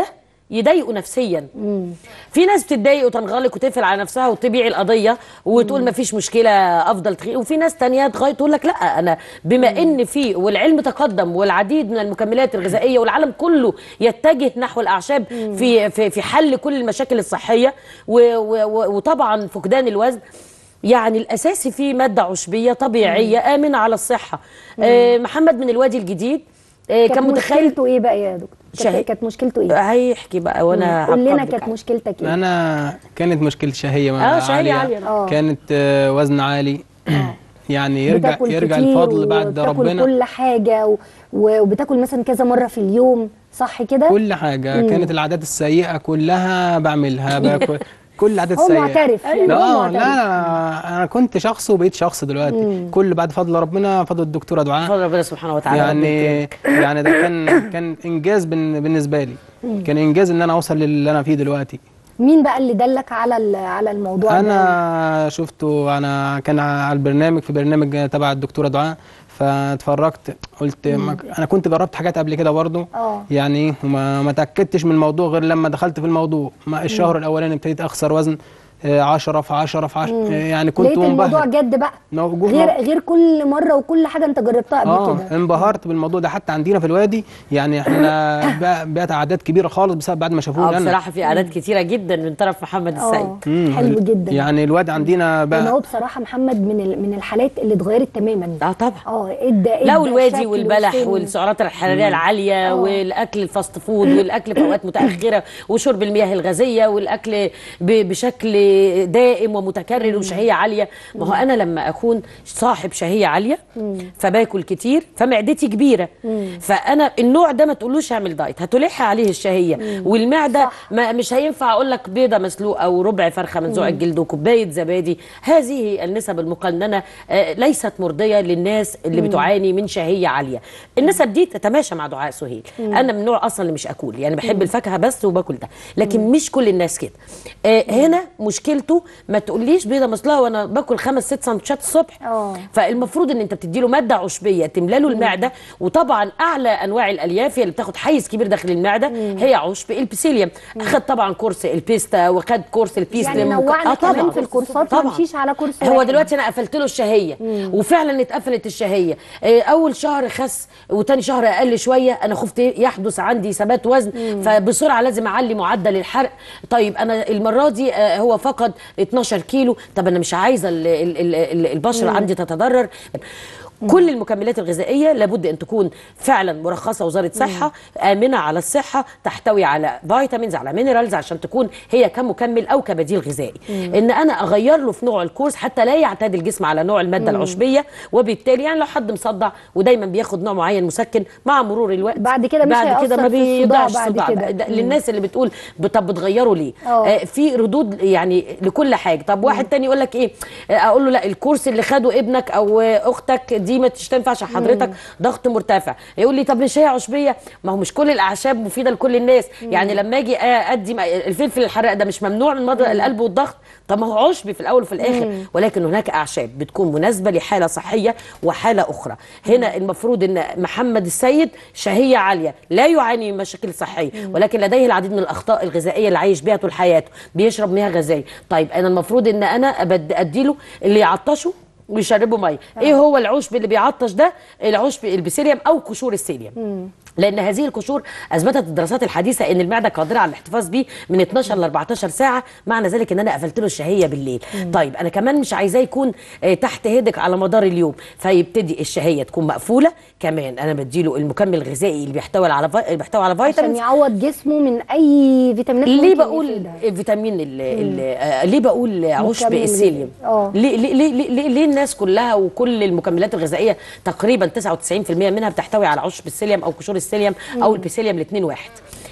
يضايقوا نفسيا مم. في ناس بتتضايق وتنغلق وتقفل على نفسها وتبيع القضيه وتقول ما فيش مشكله افضل تغير وفي ناس تانية تغير تقول لك لا انا بما ان في والعلم تقدم والعديد من المكملات الغذائيه والعالم كله يتجه نحو الاعشاب في في في حل كل المشاكل الصحيه و- و- و- وطبعا فقدان الوزن يعني الاساسي فيه ماده عشبيه طبيعيه امنه على الصحه آه محمد من الوادي الجديد آه كانت كان متخيل مشكلته ايه بقى يا دكتور شهي- كانت كانت مشكلته ايه هيحكي بقى وانا قول لنا هقدر كانت عليه. مشكلتك ايه انا كانت مشكله شهيه اه شهيه عاليه آه. كانت آه، وزن عالي يعني يرجع بتاكل يرجع كتير الفضل بعد وبتاكل ربنا كل حاجه و... و- وبتاكل مثلا كذا مره في اليوم صح كده كل حاجه مم. كانت العادات السيئه كلها بعملها باكل كل العادات هو السيئه معترف يعني لا هو لا معترف. لا انا كنت شخص وبقيت شخص دلوقتي كل بعد فضل ربنا فضل الدكتوره دعاء فضل ربنا سبحانه وتعالى ربنا يعني يكرمك. يعني ده كان كان انجاز بالن- بالنسبه لي كان انجاز ان انا اوصل للي انا فيه دلوقتي مين بقى اللي دلك على ال- على الموضوع ده انا شفته انا كان على البرنامج في برنامج تبع الدكتوره دعاء فاتفرجت قلت ما انا كنت جربت حاجات قبل كده برضو اه يعني وما ما تاكدتش من الموضوع غير لما دخلت في الموضوع ما الشهر الاولاني ابتديت اخسر وزن 10 في 10 في 10 يعني كنت لقيت الموضوع منبهر جد بقى موجود غير غير كل مره وكل حاجه انت جربتها قبل اه كده انبهرت بالموضوع ده حتى عندنا في الوادي يعني احنا بقى- بقت اعداد كبيره خالص بسبب بعد ما شافوني اه انا بصراحه في اعداد كتيره جدا من طرف محمد اه السيد مم. حلو جدا يعني الواد عندنا لان هو بقى بصراحه محمد من ال- من الحالات اللي اتغيرت تماما اه طبعا اه ادى ادى لا والوادي شكل والبلح وسن. والسعرات الحراريه العاليه آه. والاكل الفاست فود والاكل في اوقات متاخره وشرب المياه الغازيه والاكل ب- بشكل دائم ومتكرر وشهيه عاليه ما هو انا لما اكون صاحب شهيه عاليه فباكل كتير فمعدتي كبيره فانا النوع ده ما تقولوش اعمل دايت هتلح عليه الشهيه والمعده ما مش هينفع اقول لك بيضه مسلوقه وربع فرخه منزوع الجلد وكوبايه زبادي هذه النسب المقننه آه، ليست مرضيه للناس اللي بتعاني من شهيه عاليه النسب دي تتماشى مع دعاء سهيل انا من النوع اصلا اللي مش اكل يعني بحب الفاكهه بس وباكل ده لكن مش كل الناس كده آه، هنا مشكلته ما تقوليش بيضه مسلوقه وانا باكل خمس ست سندوتشات الصبح اه فالمفروض ان انت بتدي له ماده عشبيه تملى له المعده وطبعا اعلى انواع الالياف هي اللي بتاخد حيز كبير داخل المعده هي عشب البسيليوم اخد طبعا كورس البيستا وخد كورس البيسلم يعني وك- نوعنا آه كمان طبعاً. في الكورسات ما طبعاً. نمشيش على كورس هو واحد. دلوقتي انا قفلت له الشهيه وفعلا اتقفلت الشهيه آه، اول شهر خس وتاني شهر اقل شويه انا خفت يحدث عندي ثبات وزن فبسرعه لازم اعلي معدل الحرق طيب انا المره دي آه، هو فقد 12 كيلو طب انا مش عايزه ال- ال- ال- ال- البشره عندي تتضرر كل المكملات الغذائيه لابد ان تكون فعلا مرخصه وزاره صحه امنه على الصحه تحتوي على فيتامينز على مينرالز عشان تكون هي كمكمل او كبديل غذائي ان انا اغير له في نوع الكورس حتى لا يعتاد الجسم على نوع الماده العشبيه وبالتالي يعني لو حد مصدع ودايما بياخد نوع معين مسكن مع مرور الوقت بعد كده مش بعد كده هيأثر ما في الصداع بيضيعش بعد صداع كده. ده- مم. للناس اللي بتقول ب- طب بتغيروا ليه اه. آه في ردود يعني لكل حاجه طب واحد تاني يقول لك ايه آه، اقول له لا الكورس اللي خده ابنك او آه، اختك دي ما تنفع عشان حضرتك ضغط مرتفع يقول لي طب مش هي عشبيه ما هو مش كل الاعشاب مفيده لكل الناس يعني لما اجي آه، ادي م- الفلفل الحراق ده مش ممنوع من مرضى القلب والضغط طب ما هو عشبي في الاول وفي الاخر ولكن هناك اعشاب بتكون مناسبه لحاله صحيه وحاله اخرى هنا المفروض ان محمد السيد شهيه عاليه لا يعاني من مشاكل صحيه ولكن لديه العديد من الاخطاء الغذائيه اللي عايش بيها طول حياته بيشرب مياه غازيه طيب انا المفروض ان انا أبد- اديله اللي يعطشه ويشربوا ميه ايه هو العشب اللي بيعطش ده العشب البسيليوم او قشور السيليوم لان هذه القشور اثبتت الدراسات الحديثه ان المعده قادره على الاحتفاظ بيه من 12 ل 14 ساعه معنى ذلك ان انا قفلت له الشهيه بالليل طيب انا كمان مش عايزاه يكون آه، تحت هيدك على مدار اليوم فيبتدي الشهيه تكون مقفوله كمان انا بديله المكمل الغذائي اللي بيحتوي على في... بيحتوي على عشان فيتامينز يعوض جسمه من اي فيتامينات ليه ممكن بقول يفيدها. فيتامين ال ال آه، ليه بقول عشب مكمل السيليوم اه. ليه ليه ليه, ليه, ليه, ليه الناس كلها وكل المكملات الغذائيه تقريبا 99% منها بتحتوي على عشب السيليوم او قشور السيليوم او البسيليوم الاثنين واحد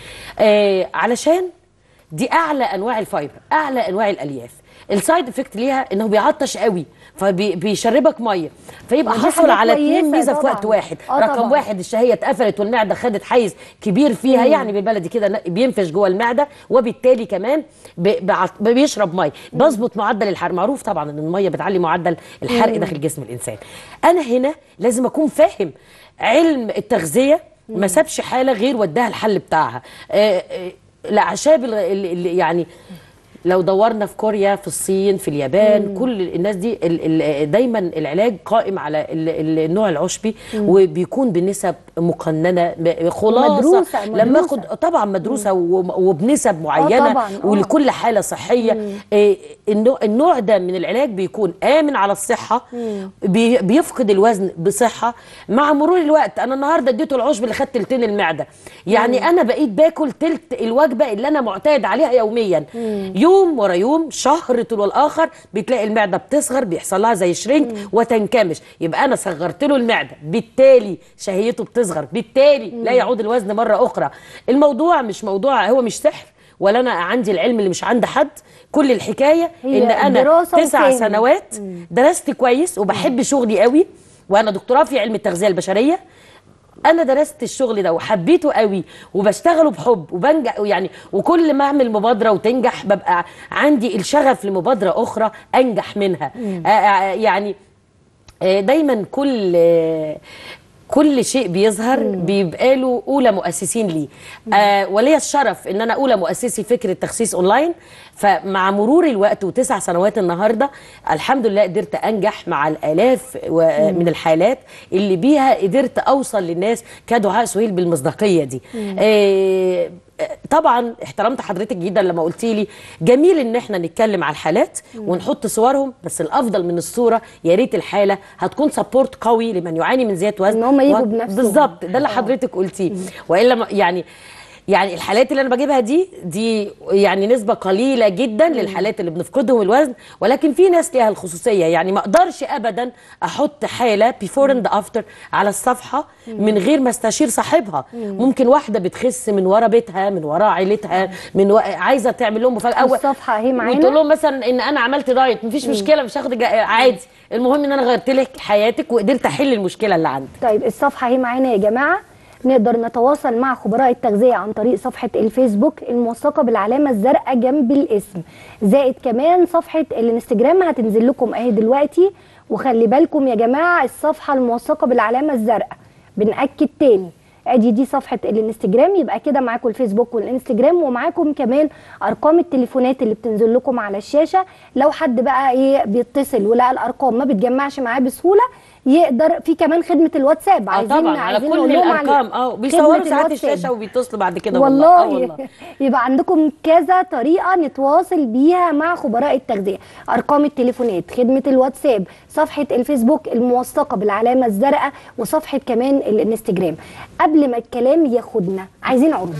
آه علشان دي اعلى انواع الفايبر اعلى انواع الالياف السايد افكت ليها انه بيعطش قوي فبيشربك ميه فيبقى ودي حصل حاجة على اثنين كويسة ميزه في طبعاً. وقت واحد آه رقم طبعاً. واحد الشهيه اتقفلت والمعده خدت حيز كبير فيها يعني بالبلدي كده ن- بينفش جوه المعده وبالتالي كمان ب- بعط- بيشرب ميه بظبط معدل الحرق معروف طبعا ان الميه بتعلي معدل الحرق داخل جسم الانسان انا هنا لازم اكون فاهم علم التغذيه ما سابش حاله غير وداها الحل بتاعها آه، آه، الاعشاب ال- ال- اللي يعني لو دورنا في كوريا في الصين في اليابان مم. كل الناس دي ال ال دايما العلاج قائم على ال ال النوع العشبي وبيكون بنسب مقننه ب- خلاصه مدروسة- لما مدروسة. اخد طبعا مدروسه و- وبنسب معينه طبعاً، آه. ولكل حاله صحيه إيه، النوع, النوع ده من العلاج بيكون امن على الصحه بي بيفقد الوزن بصحه مع مرور الوقت انا النهارده اديته العشب اللي خد تلتين المعده يعني انا بقيت باكل تلت الوجبه اللي انا معتاد عليها يوميا يوم ورا يوم شهر طول الاخر بتلاقي المعده بتصغر بيحصل لها زي شرينك وتنكمش يبقى انا صغرت له المعده بالتالي شهيته بتصغر بالتالي لا يعود الوزن مره اخرى الموضوع مش موضوع هو مش سحر ولا انا عندي العلم اللي مش عند حد كل الحكايه هي ان انا دراسة تسع وفهم. سنوات درست كويس وبحب شغلي قوي وانا دكتوراه في علم التغذيه البشريه انا درست الشغل ده وحبيته قوي وبشتغله بحب وبنجح يعني وكل ما اعمل مبادره وتنجح ببقى عندي الشغف لمبادره اخرى انجح منها آه، آه، يعني آه، دايما كل آه، كل شيء بيظهر بيبقى له اولى مؤسسين ليه آه وليا الشرف ان انا اولى مؤسسي فكره تخسيس اونلاين فمع مرور الوقت وتسع سنوات النهارده الحمد لله قدرت انجح مع الالاف و- من الحالات اللي بيها قدرت اوصل للناس كدعاء سهيل بالمصداقيه دي آه طبعا احترمت حضرتك جدا لما قلتي لي جميل ان احنا نتكلم على الحالات ونحط صورهم بس الافضل من الصوره يا ريت الحاله هتكون سبورت قوي لمن يعاني من زياده وزن إن هم يجوا و- بنفسهم. بالظبط ده اللي حضرتك قلتيه والا ما- يعني يعني الحالات اللي انا بجيبها دي دي يعني نسبه قليله جدا للحالات اللي بنفقدهم الوزن ولكن في ناس ليها الخصوصيه يعني ما اقدرش ابدا احط حاله بيفور اند افتر على الصفحه من غير ما استشير صاحبها ممكن واحده بتخس من ورا بيتها من ورا عيلتها من و... عايزه تعمل لهم مفاجاه أول- الصفحة اهي معانا. وتقول لهم مثلا ان انا عملت دايت مفيش مشكله مش هاخد جا- عادي المهم ان انا غيرت لك حياتك وقدرت احل المشكله اللي عندك طيب الصفحة اهي معانا يا جماعة نقدر نتواصل مع خبراء التغذية عن طريق صفحة الفيسبوك الموثقة بالعلامة الزرقاء جنب الاسم زائد كمان صفحة الانستجرام هتنزل لكم اهي دلوقتي وخلي بالكم يا جماعة الصفحة الموثقة بالعلامة الزرقاء بنأكد تاني ادي دي صفحه الانستجرام يبقى كده معاكم الفيسبوك والانستجرام ومعاكم كمان ارقام التليفونات اللي بتنزل لكم على الشاشه لو حد بقى ايه بيتصل ولقى الارقام ما بتجمعش معاه بسهوله يقدر في كمان خدمه الواتساب اه عايزين طبعا على عايزين كل نقول لهم على الارقام اه بيصوروا خدمة ساعات الواتساب. الشاشه وبيتصلوا بعد كده والله, والله, آه والله. يبقى عندكم كذا طريقه نتواصل بيها مع خبراء التغذيه ارقام التليفونات خدمه الواتساب صفحه الفيسبوك الموثقه بالعلامه الزرقاء وصفحه كمان الانستجرام قبل ما الكلام ياخدنا عايزين عروض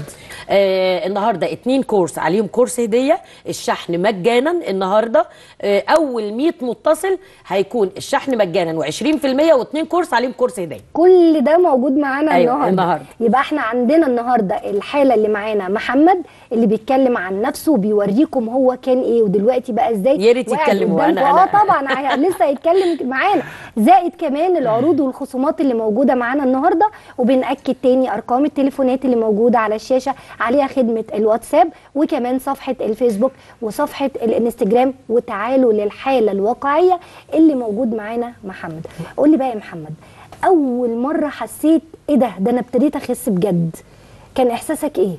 آه النهارده اتنين كورس عليهم كورس هديه الشحن مجانا النهارده آه اول 100 متصل هيكون الشحن مجانا و20% واتنين كورس عليهم كورس هديه كل ده موجود معانا أيوة، النهارده النهاردة. يبقى احنا عندنا النهارده الحاله اللي معانا محمد اللي بيتكلم عن نفسه وبيوريكم هو كان ايه ودلوقتي بقى ازاي يا ريت وقاعد يتكلم قدامكم. وأنا- اه أنا- طبعا هي- لسه هيتكلم معانا زائد كمان العروض والخصومات اللي موجوده معانا النهارده وبنأكد تاني ارقام التليفونات اللي موجوده على الشاشه عليها خدمه الواتساب وكمان صفحه الفيسبوك وصفحه الانستجرام وتعالوا للحاله الواقعيه اللي موجود معانا محمد قول لي بقى يا محمد اول مره حسيت ايه ده ده انا ابتديت اخس بجد كان احساسك ايه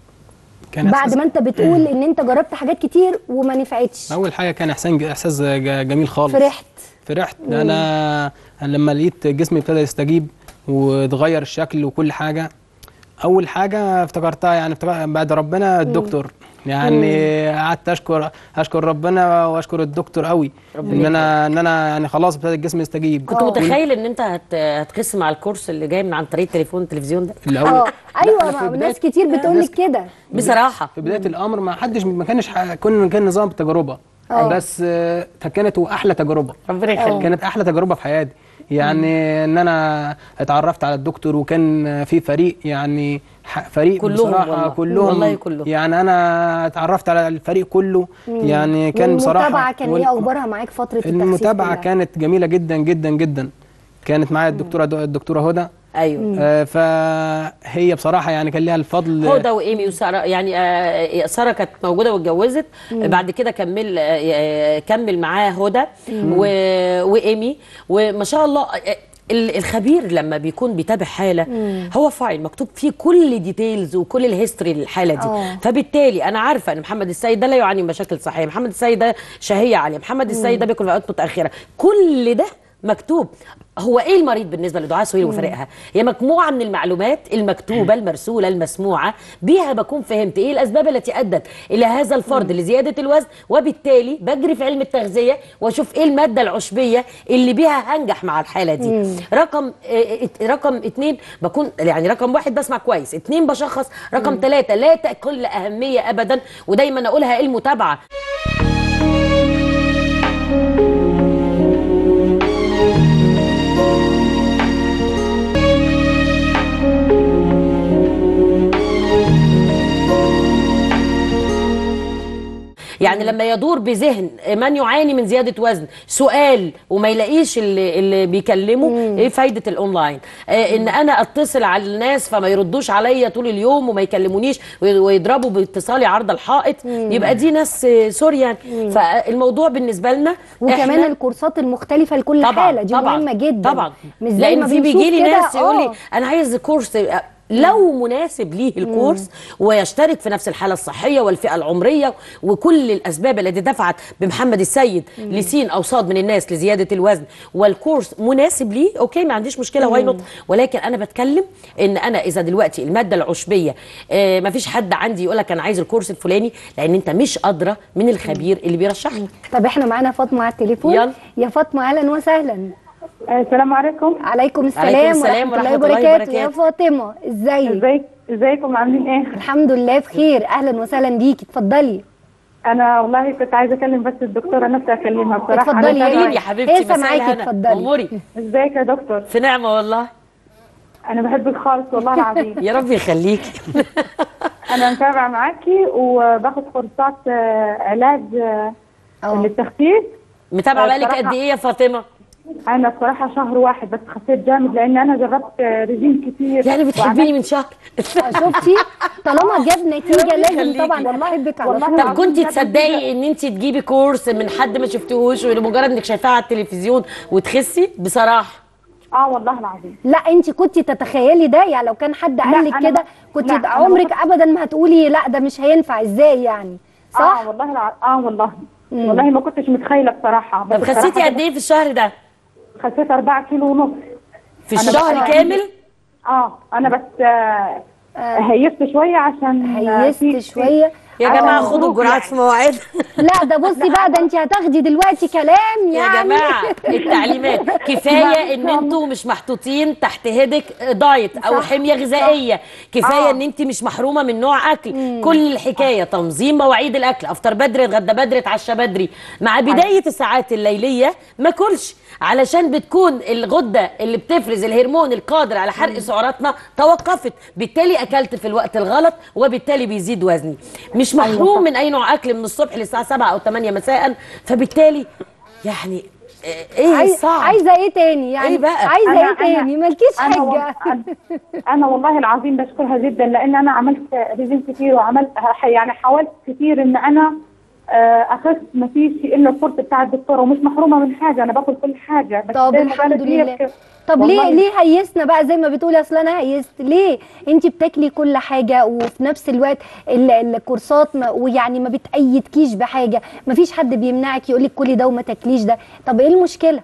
كان بعد إحساس- ما انت بتقول ان انت جربت حاجات كتير وما نفعتش اول حاجه كان احسان احساس ج- جميل خالص فرحت فرحت انا أنا لما لقيت جسمي ابتدى يستجيب وتغير الشكل وكل حاجه اول حاجه افتكرتها يعني افتكر بعد ربنا الدكتور يعني قعدت اشكر اشكر ربنا واشكر الدكتور قوي ان انا ان انا يعني خلاص ابتدى الجسم يستجيب كنت آه. متخيل ان انت هت... هتخس مع الكورس اللي جاي من عن طريق التليفون التلفزيون ده الاول اه ايوه أنا في ما بداية- ناس كتير بتقول لك ناس- كده بصراحه في بدايه الامر ما حدش ما كانش ح- كنا كان نظام التجربه آه. بس آه، كانت احلى تجربه ربنا يخليك كانت احلى تجربه في حياتي يعني ان انا اتعرفت على الدكتور وكان في فريق يعني ح- فريق كلهم بصراحه والله. كلهم والله كلهم. يعني انا اتعرفت على الفريق كله يعني كان بصراحه المتابعه كان وال- ايه اخبارها معاك فتره التخسيس المتابعه كلها؟ كانت جميله جدا جدا جدا كانت معايا الدكتوره الدكتوره هدى ايوه آه، فهي بصراحه يعني كان ليها الفضل هدى وايمي وساره يعني آه، ساره كانت موجوده واتجوزت بعد كده كمل آه، آه، كمل معاه هدى و- وايمي وما شاء الله آه، ال- الخبير لما بيكون بيتابع حاله هو فايل مكتوب فيه كل ديتيلز وكل الهيستوري للحاله دي آه. فبالتالي انا عارفه ان محمد السيد ده لا يعاني من مشاكل صحيه محمد السيد ده شهيه عاليه محمد السيد ده بياكل في اوقات متاخره كل ده مكتوب هو ايه المريض بالنسبه لدعاء سهيل وفريقها هي مجموعه من المعلومات المكتوبه المرسوله المسموعه بيها بكون فهمت ايه الاسباب التي ادت الى هذا الفرد لزياده الوزن وبالتالي بجري في علم التغذيه واشوف ايه الماده العشبيه اللي بيها هنجح مع الحاله دي رقم آه، ات- رقم اتنين بكون يعني رقم واحد بسمع كويس اتنين بشخص رقم ثلاثة لا تقل اهميه ابدا ودايما اقولها المتابعه يعني لما يدور بذهن من يعاني من زياده وزن سؤال وما يلاقيش اللي, اللي بيكلمه ايه فايده الاونلاين آه ان انا اتصل على الناس فما يردوش عليا طول اليوم وما يكلمونيش وي- ويضربوا باتصالي عرض الحائط يبقى دي ناس آه، سوري يعني فالموضوع بالنسبه لنا وكمان إحنا- الكورسات المختلفه لكل طبعا حاله دي طبعا مهمه جدا طبعا مش زي لان ما في بنشوف بيجي لي كده، ناس يقول آه. لي انا عايز كورس لو مناسب ليه الكورس ويشترك في نفس الحاله الصحيه والفئه العمريه وكل الاسباب التي دفعت بمحمد السيد لسين او صاد من الناس لزياده الوزن والكورس مناسب ليه اوكي ما عنديش مشكله واي نوت ولكن انا بتكلم ان انا اذا دلوقتي الماده العشبيه آه ما فيش حد عندي يقول لك انا عايز الكورس الفلاني لان انت مش ادرى من الخبير اللي بيرشح لك طب احنا معانا فاطمه على التليفون يلا. يا فاطمه اهلا وسهلا السلام عليكم عليكم السلام, عليكم السلام ورحمه الله ورحمة الله وبركاته يا وبركاته. فاطمه ازيك ازيك ازيكم عاملين ايه الحمد لله بخير اهلا وسهلا بيكي اتفضلي انا والله كنت عايزه اكلم بس الدكتوره نفسي اكلمها بصراحه اتفضلي أنا يا سامعة- ريت. يا حبيبتي هي مساء سامعاكي، الهنا اتفضلي. اموري ازيك يا دكتور في نعمه والله انا بحبك خالص والله العظيم يا رب يخليكي انا متابعه معاكي وباخد كورسات آه، علاج آه، اه للتخسيس متابعه بقالك بصراحة- قد ايه يا فاطمه انا بصراحه شهر واحد بس خسيت جامد لان انا جربت آه، رجيم كتير يعني بتحبيني من شهر شفتي طالما جاب نتيجه لازم يخليكي. طبعا احبك على والله طول طب العظيم كنت بجد تصدقي ان انت تجيبي كورس من حد ما شفتهوش ولمجرد انك شايفاه على التلفزيون وتخسي بصراحه اه والله العظيم لا انت كنت تتخيلي ده يعني لو كان حد قال لا، لك أنا كده ما- كنت لا، أنا ما عمرك كنت- ابدا ما هتقولي لا ده مش هينفع ازاي يعني صح اه والله الع... اه والله والله ما كنتش متخيله بصراحه طب بس خسيتي بصراحة قد ايه في الشهر ده خسيت 4 كيلو ونص في أنا الشهر بقى- كامل اه انا بس آه هيست شويه عشان آه، في- هيست شويه يا آه، جماعه ظروف خدوا الجرعات يعني. في مواعيد لا ده بصي بقى ده انت هتاخدي دلوقتي كلام يا يعني جماعه التعليمات كفايه ان انتوا مش محطوطين تحت هيدك دايت او صح، حميه غذائيه كفايه آه. ان انت مش محرومه من نوع اكل كل الحكايه تنظيم مواعيد الاكل افطر بدري اتغدى بدري اتعشى بدري مع بدايه الساعات الليليه ما كلش علشان بتكون الغده اللي بتفرز الهرمون القادر على حرق سعراتنا توقفت بالتالي اكلت في الوقت الغلط وبالتالي بيزيد وزني مش محروم من اي نوع اكل من الصبح للساعه 7 او 8 مساء فبالتالي يعني ايه عايز الصعب عايزه ايه تاني يعني إيه بقى؟ عايزه أنا- ايه تاني أنا- مالكيش انا حجه وال- أنا- انا والله العظيم بشكرها جدا لان انا عملت ريجيم كتير وعملت يعني حاولت كتير ان انا آه، اخس ما فيش الا الكورس بتاع الدكتوره ومش محرومه من حاجه انا باكل كل حاجه بس طب زي ما الحمد قالت هي لله بك- طب ليه والله ليه هيسنا بقى زي ما بتقولي اصل انا هيست ليه انت بتاكلي كل حاجه وفي نفس الوقت ال- الكورسات ما ويعني ما بتأيدكيش بحاجه ما فيش حد بيمنعك يقول لك كلي ده وما تاكليش ده طب ايه المشكله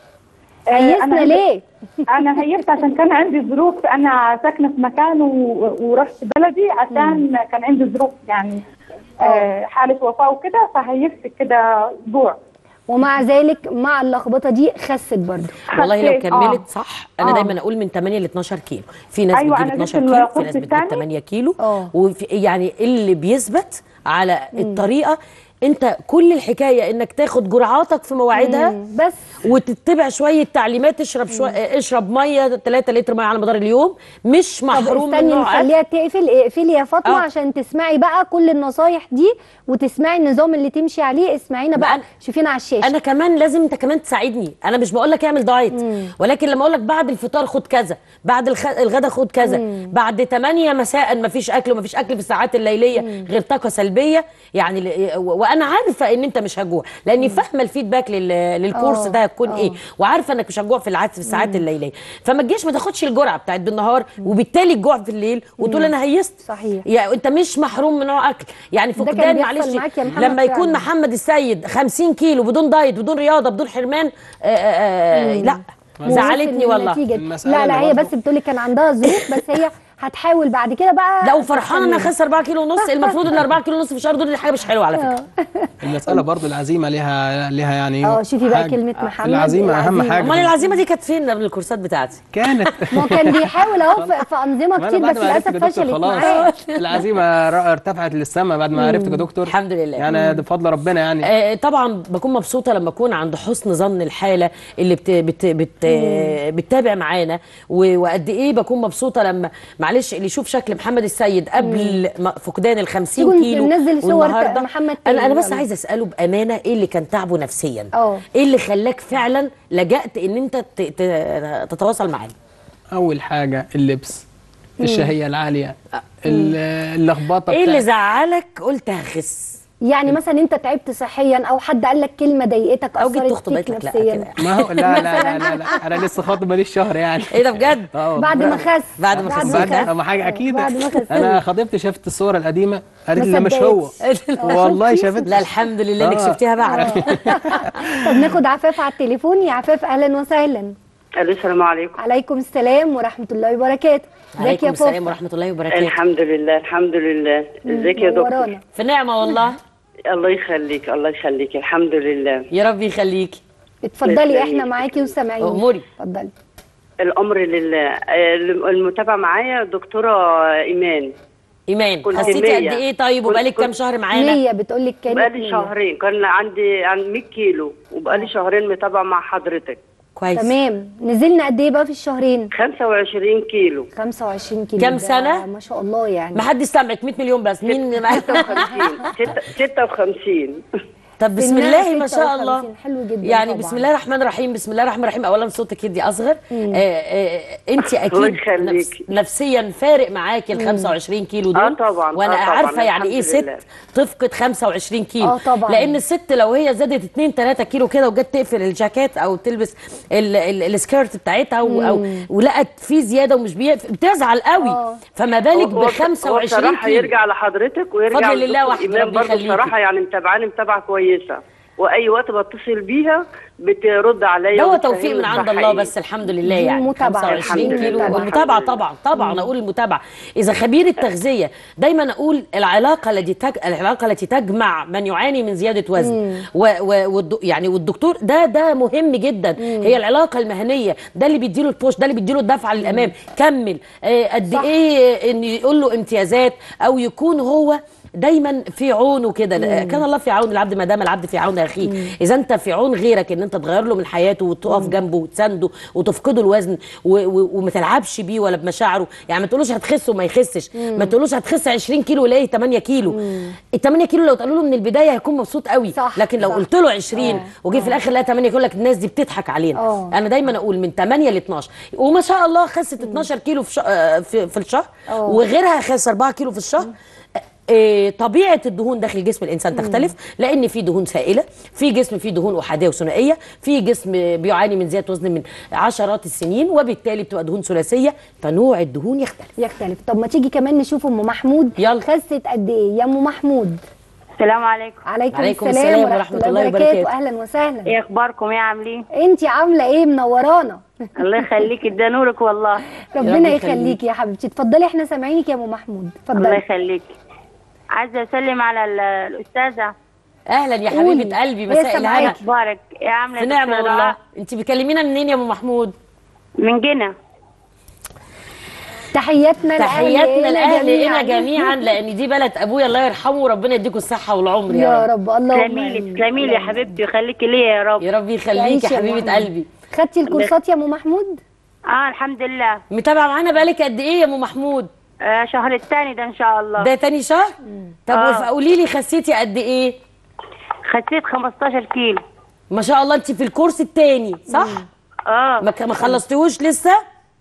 آه، هيسنا أنا- ليه انا هيبت عشان كان عندي ظروف انا ساكنه في مكان و- ورحت بلدي عشان كان عندي ظروف يعني آه، حاله وفاه وكده فهيفت كده اسبوع ومع ذلك مع اللخبطه دي خست برضه والله لو خسيت، كملت آه. صح انا آه. دايما اقول من 8 ل 12 كيلو في ناس أيوة، بتجيب أنا 12 جبت كيلو في الكورس ناس بتجيب التاني. 8 كيلو آه. وفي يعني اللي بيثبت على الطريقه انت كل الحكايه انك تاخد جرعاتك في مواعيدها مم، بس وتتبع شويه تعليمات تشرب شويه اشرب ميه 3 لتر ميه على مدار اليوم مش طب محروم من استني نوع أكل. نخليها تقفل اقفلي يا فاطمه آه. عشان تسمعي بقى كل النصايح دي وتسمعي النظام اللي تمشي عليه اسمعينا بقى بقى شوفينا على الشاشه انا كمان لازم انت كمان تساعدني انا مش بقول لك اعمل دايت ولكن لما اقول لك بعد الفطار خد كذا بعد الخ... الغدا خد كذا بعد 8 مساء ما فيش اكل وما فيش اكل في الساعات الليليه غير طاقه سلبيه يعني ل- و- فانا عارفه ان انت مش هجوع لاني فاهمه الفيدباك لل... للكورس آه، ده هتكون آه. ايه وعارفه انك مش هتجوع في العاد في الساعات الليليه فما تجيش ما تاخدش الجرعه بتاعت بالنهار وبالتالي الجوع في الليل وتقول انا هيست صحيح. يعني انت مش محروم من نوع اكل يعني كان فقدان بيحصل معلش معاك يا محمد لما يكون فعلا. محمد السيد 50 كيلو بدون دايت بدون رياضه بدون حرمان آه آه آه لا زعلتني ووصل والله للنتيجة دي. المسألة لا لا اللي هي برضه- بس بتقول لك كان عندها ظروف بس هي هتحاول بعد كده بقى لو فرحانه انا تكمل. خس 4 كيلو ونص المفروض ان 4 كيلو ونص في الشهر دول دي حاجه مش حلوه على فكره المساله برضو العزيمه ليها ليها يعني اه شوفي بقى حاجة- كلمة محمد العزيمه اهم العزيمة. حاجه امال العزيمه دي كانت فين قبل الكورسات بتاعتي كانت ما هو كان بيحاول اهو في- في انظمه ما أنا كتير بعد بس ما عرفت للاسف يا دكتور فشلت خلاص معاه العزيمه ر- ارتفعت للسماء بعد ما عرفتك يا دكتور الحمد لله. يعني ده بفضل ربنا يعني آه، طبعا بكون مبسوطه لما اكون عند حسن ظن الحاله اللي بت بت بت بتتابع معانا و- وقد ايه بكون مبسوطه لما معلش اللي يشوف شكل محمد السيد قبل ما- فقدان ال 50 تكون كيلو منزل صور والنهاردة- محمد تاني انا انا بس بقى. عايزه اساله بامانه ايه اللي كان تعبه نفسيا اه. ايه اللي خلاك فعلا لجأت ان انت ت- ت- تتواصل معاه اول حاجه اللبس الشهيه العاليه ال- اللخبطه ايه اللي بتاعت- زعلك قلت هخس يعني مثلا انت تعبت صحيا او حد قال لك كلمه ضايقتك او جيت اثرت تخطب فيك قالت لك لا نفسيا كده ما هو لا لا لا لا, لا. انا لسه خاطب ماليش شهر يعني ايه ده بجد اه بعد ما خس بعد ما خس. بعد خس. ما حاجه اكيد بعد ما خس. انا خطيبتي شافت الصور القديمه قالت ما لي لا مش هو صدقتش. والله شافت لا الحمد لله انك آه. شفتيها بعد طب ناخد عفاف على التليفون يا عفاف اهلا وسهلا الو السلام عليكم عليكم السلام ورحمه الله وبركاته ازيك عليكم يا السلام فوف ورحمه الله وبركاته الحمد لله الحمد لله ازيك يا دكتور منورانا. في نعمه والله الله يخليك الله يخليك الحمد لله يا رب يخليكي اتفضلي تسلمي. احنا معاكي وسامعيني أموري. اتفضلي الامر لله آه، المتابعه معايا دكتوره ايمان ايمان كنت خسيتي مية. قد ايه طيب كنت- وبقالك كام كنت شهر معانا 100 بتقول لك كانت بقالي 100. شهرين كان عندي عن 100 كيلو وبقالي شهرين متابعه مع حضرتك كويس تمام نزلنا قد ايه بقى في الشهرين 25 كيلو 25 كيلو كام ده سنة؟ ما شاء الله يعني ما حد سمعك 100 مليون بس مين معاك 56 56 طب بسم سنها الله ما شاء 56 الله حلو جدا يعني طبعاً. بسم الله الرحمن الرحيم بسم الله الرحمن الرحيم اولا صوتك يدي اصغر آه آه انت الله اكيد يخليك. نفس نفسيا فارق معاكي ال 25 كيلو دول آه طبعاً، وانا آه طبعاً، عارفه يعني ايه الحمد ست لله. تفقد 25 كيلو آه طبعاً. لان الست لو هي زادت 2 3 كيلو كده وجت تقفل الجاكيت او تلبس ال- ال- السكيرت بتاعتها و- او ولقت فيه زياده ومش بيقفل بتزعل قوي آه. فما بالك ب هو- هو 25 بصراحة كيلو يرجع لحضرتك ويرجع فضل لله للدكتور وحده، إيمان ربي برضه يخليكي. بصراحة يعني متابعاني متابعة كويسة وأي وقت بتصل بيها بترد عليا ده هو وبتفهمني توفيق من عند ده الله حقيقي. بس الحمد لله دي يعني متابعة. 25 الحمد كيلو لله. والمتابعه الحمد لله. طبعا طبعا اقول المتابعه اذا خبير التغذيه دايما اقول العلاقه التي تج... العلاقه التي تجمع من يعاني من زياده وزن و... و... والد... يعني والدكتور ده ده مهم جدا هي العلاقه المهنيه ده اللي بيديله البوش ده اللي بيديله الدفعه للامام كمل آه، قد صح. ايه ان يقول له امتيازات او يكون هو دايما في عونه كده كان الله في عون العبد ما دام العبد في عون اخيه اذا انت في عون غيرك ان انت تغير له من حياته وتقف جنبه وتسنده وتفقده الوزن و- و- وما تلعبش بيه ولا بمشاعره يعني ما تقولوش هتخس وما يخسش ما تقولوش هتخس 20 كيلو ولاقي 8 كيلو ال 8 كيلو لو تقولوا له من البدايه هيكون مبسوط قوي صح، لكن لو صح. قلت له 20 وجي في الاخر لقى 8 يقول لك الناس دي بتضحك علينا آه. انا دايما اقول من 8 ل 12 وما شاء الله خست 12 كيلو في, ش... آه، في في الشهر آه. وغيرها خس 4 كيلو في الشهر آه، طبيعه الدهون داخل جسم الانسان تختلف لان في دهون سائله في جسم فيه دهون احاديه وثنائيه في جسم بيعاني من زياده وزن من عشرات السنين وبالتالي بتبقى دهون ثلاثيه فنوع الدهون يختلف يختلف طب ما تيجي كمان نشوف ام محمود يلا. خست قد ايه يا ام محمود السلام عليكم عليكم, عليكم السلام, السلام ورحمه الله وبركاته اهلا وسهلا ايه اخباركم ايه عاملين انت عامله ايه منورانا الله يخليك ده نورك والله ربنا رب يخليكي يخليك. يا حبيبتي اتفضلي احنا سامعينك يا ام محمود الله اتفضلي يخليك عايزه اسلم على ال- الاستاذه اهلا يا قولي. حبيبه قلبي لسه مساء الهنا معاكي. اخبارك ايه عامله في يا نعمه دكتورة والله دعاء؟ انت بتكلمينا منين يا ام محمود من جنة تحياتنا تحياتنا لاهلنا جميعاً. جميعا لان دي بلد ابويا الله يرحمه وربنا يديكم الصحه والعمر يا يا رب رب اللهم تسلمي لي آمين. تسلمي لي يا حبيبتي ويخليكي ليا يا رب يا رب يخليك تعيشي يا يا حبيبه محمود. قلبي خدتي الكورسات يا ام محمود اه الحمد لله متابعه معانا بقالك قد ايه يا ام محمود آه شهر الثاني ده ان شاء الله ده تاني شهر طب آه. قولي لي خسيتي قد ايه خسيت 15 كيلو ما شاء الله انت في الكورس التاني صح اه ما ك- ما خلصتيهوش لسه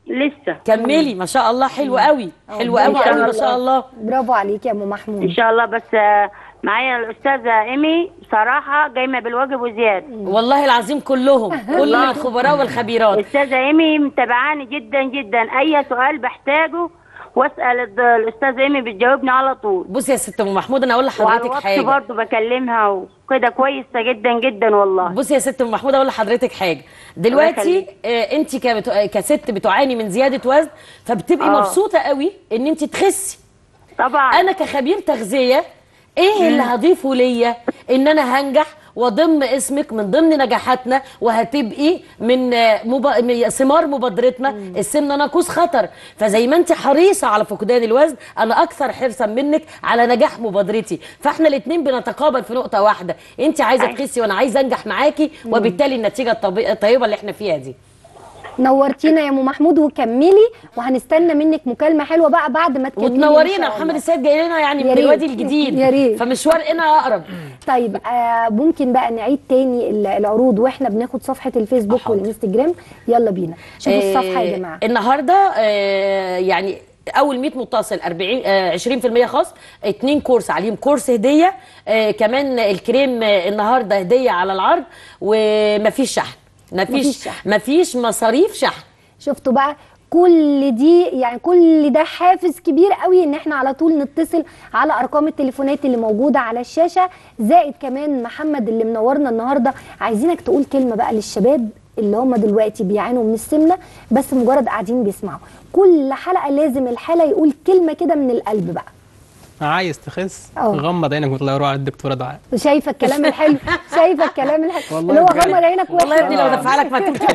لسه كملي ما شاء الله حلو قوي حلو قوي إن شاء قوي ما الله. شاء الله برافو عليك يا ام ان محمود شاء الله بس آه، معايا الاستاذه ايمي بصراحه جايمه بالواجب وزياده والله العظيم كلهم كل الخبراء والخبيرات الاستاذه ايمي متابعاني جدا جدا اي سؤال بحتاجه واسال الد- الاستاذه ايمي بتجاوبني على طول بصي يا ست ام محمود انا اقول وعلى لحضرتك الواتس حاجه برضه بكلمها وكده كويسه جدا جدا والله بصي يا ست ام محمود اقول لحضرتك حاجه دلوقتي يخليك. آه انت كبت... آه، كست بتعاني من زياده وزن فبتبقي آه. مبسوطه قوي ان انت تخسي طبعا انا كخبير تغذيه ايه اللي هضيفه ليا ان انا هنجح واضم اسمك من ضمن نجاحاتنا وهتبقي من آه، مب... من ثمار مبادرتنا السمنه ناقوس خطر فزي ما انت حريصه على فقدان الوزن انا اكثر حرصا منك على نجاح مبادرتي فاحنا الاثنين بنتقابل في نقطه واحده انت عايزه أيوة. تخسي وانا عايزه انجح معاكي وبالتالي النتيجه الطبي... الطيبه اللي احنا فيها دي نورتينا يا ام محمود وكملي وهنستنى منك مكالمه حلوه بقى بعد ما تكملي إن وتنورينا شاء محمد الله. السيد جاي لنا يعني يا من ريت. الوادي الجديد يا ريت. فمشوارنا اقرب طيب آه ممكن بقى نعيد تاني ال- العروض واحنا بناخد صفحه الفيسبوك حاضر. والانستجرام يلا بينا شوفوا آه، الصفحه يا جماعه النهارده آه، يعني اول 100 متصل 40 آه، 20% خاص اتنين كورس عليهم كورس هديه آه، كمان الكريم آه، النهارده هديه على العرض ومفيش شحن مفيش مفيش شحن. مفيش مصاريف شحن شفتوا بقى كل دي يعني كل ده حافز كبير قوي ان احنا على طول نتصل على ارقام التليفونات اللي موجوده على الشاشه زائد كمان محمد اللي منورنا النهارده عايزينك تقول كلمه بقى للشباب اللي هم دلوقتي بيعانوا من السمنه بس مجرد قاعدين بيسمعوا كل حلقه لازم الحاله يقول كلمه كده من القلب بقى عايز تخس اه. غمض عينك وطلع روح على الدكتوره دعاء شايفه الكلام الحلو شايفه الكلام الحلو والله اللي هو بجد. غمض عينك والله يا ابني لو واحلم دفع لك ما تكتب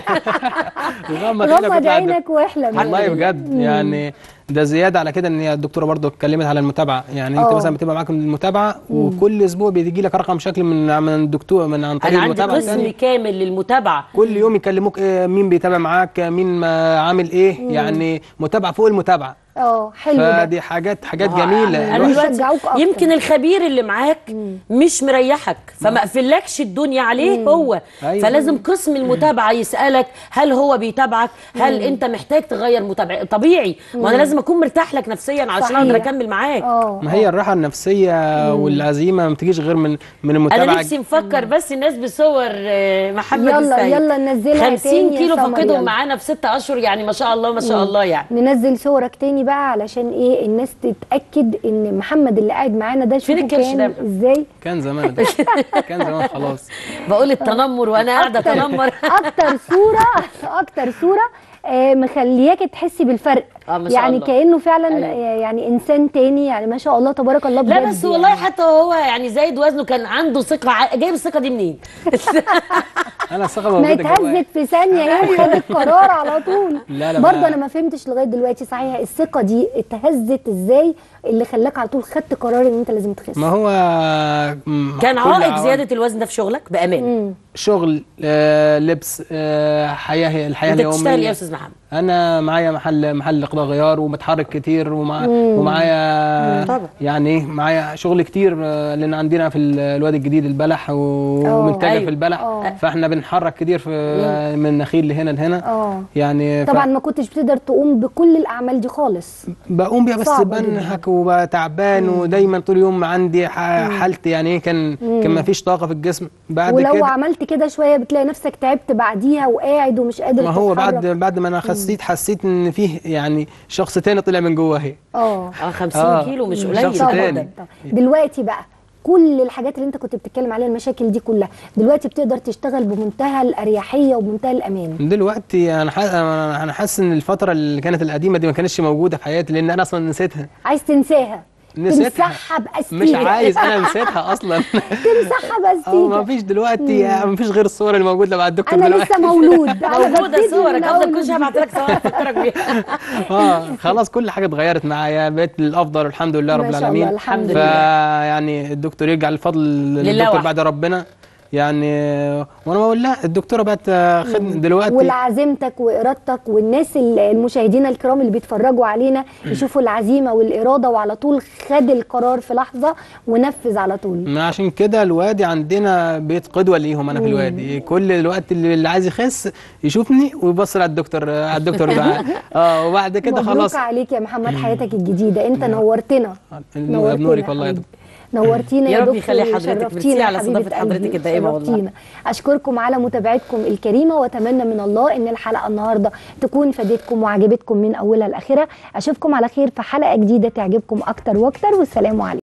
غمض عينك غمض وطلع على عينك واحلم والله بجد يعني ده زياده على كده ان هي الدكتوره برضو اتكلمت على المتابعه يعني انت اه. مثلا بتبقى معاك المتابعه وكل اسبوع بيجي لك رقم شكل من من الدكتور من عن طريق انا عندي المتابعه قسم الثانيه كامل للمتابعه كل يوم يكلموك إيه مين بيتابع معاك مين ما عامل ايه يعني متابعه فوق المتابعه اه حلو ده فدي حاجات حاجات آه، جميله انا الواحد دلوقتي يشجعوك أكتر. يمكن الخبير اللي معاك مش مريحك فما قفلكش الدنيا عليه هو أيوة. فلازم قسم المتابعه يسالك هل هو بيتابعك هل انت محتاج تغير متابعه طبيعي وانا لازم اكون مرتاح لك نفسيا علشان صحيح. اقدر اكمل معاك اه ما هي الراحه النفسيه والعزيمه ما بتجيش غير من من المتابعه انا نفسي نفكر بس الناس بصور آه، محمد يلا- السيد يلا ننزلها 50 تاني يا كيلو سمر، فقدهم يلا. معانا في ست اشهر يعني ما شاء الله ما شاء الله يعني ننزل صورك تاني بقى علشان ايه الناس تتاكد ان محمد اللي قاعد معانا ده فين شوفوا الكرش كان ده؟ ازاي كان زمان ده كان زمان خلاص بقول التنمر وانا قاعده اتنمر اكتر صوره اكتر صوره آه، مخلياكي تحسي بالفرق آه، ما شاء يعني الله. كانه فعلا أيوة. آه، يعني انسان تاني يعني ما شاء الله تبارك الله لا بجد بس والله يعني. حتى هو يعني زايد وزنه كان عنده ثقه ع- جايب الثقه دي منين؟ انا الثقه ما موجوده جوايا اتهزت في ثانيه هي خدت قرار على طول لا لا برضه ما- انا ما فهمتش لغايه دلوقتي صحيح الثقه دي اتهزت ازاي اللي خلاك على طول خدت قرار ان انت لازم تخس ما هو م- كان كل عائق عوامل- زياده الوزن ده في شغلك بامان شغل آه، لبس آه، حياه هي الحياه انت بتشتغل ايه يا اليوميه استاذ محمد؟ انا معايا محل محل قضاء غيار ومتحرك كتير ومع ومعايا طبعا. يعني معايا شغل كتير آه، لان عندنا في ال- الوادي الجديد البلح و- وبنتاجر أيوة. في البلح آه. فاحنا بنحرك كتير في من نخيل لهنا لهنا اه يعني ف- طبعا ما كنتش بتقدر تقوم بكل الاعمال دي خالص بقوم بيها بس صعبة بنهك وبقى تعبان ودايما طول اليوم عندي ح- حالتي يعني ايه كان كان ما فيش طاقه في الجسم بعد ولو كده عملت كده شويه بتلاقي نفسك تعبت بعديها وقاعد ومش قادر ما هو بعد تتحرك. بعد ما انا خسيت حسيت ان فيه يعني شخص تاني طلع من جوه اهي اه اه 50 آه. كيلو مش شخص قليل طبعاً. ابدا طبعاً. دلوقتي بقى كل الحاجات اللي انت كنت بتتكلم عليها المشاكل دي كلها دلوقتي بتقدر تشتغل بمنتهى الاريحيه وبمنتهى الامان دلوقتي انا حاسس انا حاسس ان الفتره اللي كانت القديمه دي ما كانتش موجوده في حياتي لان انا اصلا نسيتها عايز تنساها نسيتها. تمسحها باستيكه مش عايز انا نسيتها اصلا تمسحها اه ما باستيكه فيش دلوقتي ما فيش غير الصور اللي موجوده مع الدكتور انا دلوقتي لسه مولود أنا موجوده ببتدي صورك من افضل أول كل شويه ابعت لك صور افكرك بيها اه خلاص كل حاجه اتغيرت معايا بقيت للافضل والحمد لله ما رب شاء العالمين الله، الحمد لله. فيعني الدكتور يرجع الفضل للدكتور وحده. بعد ربنا يعني وانا بقول لا الدكتوره بقت خدمه دلوقتي ولعزيمتك وارادتك والناس ال- المشاهدين الكرام اللي بيتفرجوا علينا يشوفوا العزيمه والاراده وعلى طول خد القرار في لحظه ونفذ على طول ما عشان كده الوادي عندنا بيت قدوه ليهم انا في الوادي كل الوقت اللي اللي عايز يخس يشوفني ويبص على الدكتور على الدكتور بقى اه وبعد كده مبروك خلاص عليك يا محمد حياتك الجديده انت نورتنا بنورك والله يا حبيبي. دكتور نورتينا يا يا رب دكتور يخلي حضرتك. وشرفتينا ميرسي على يا حبيبة استضافة حضرتك قلبي. الدائمة والله. شرفتينا. اشكركم على متابعتكم الكريمه واتمنى من الله ان الحلقه النهارده تكون فادتكم وعجبتكم من اولها لاخرها اشوفكم على خير في حلقه جديده تعجبكم اكتر واكتر والسلام عليكم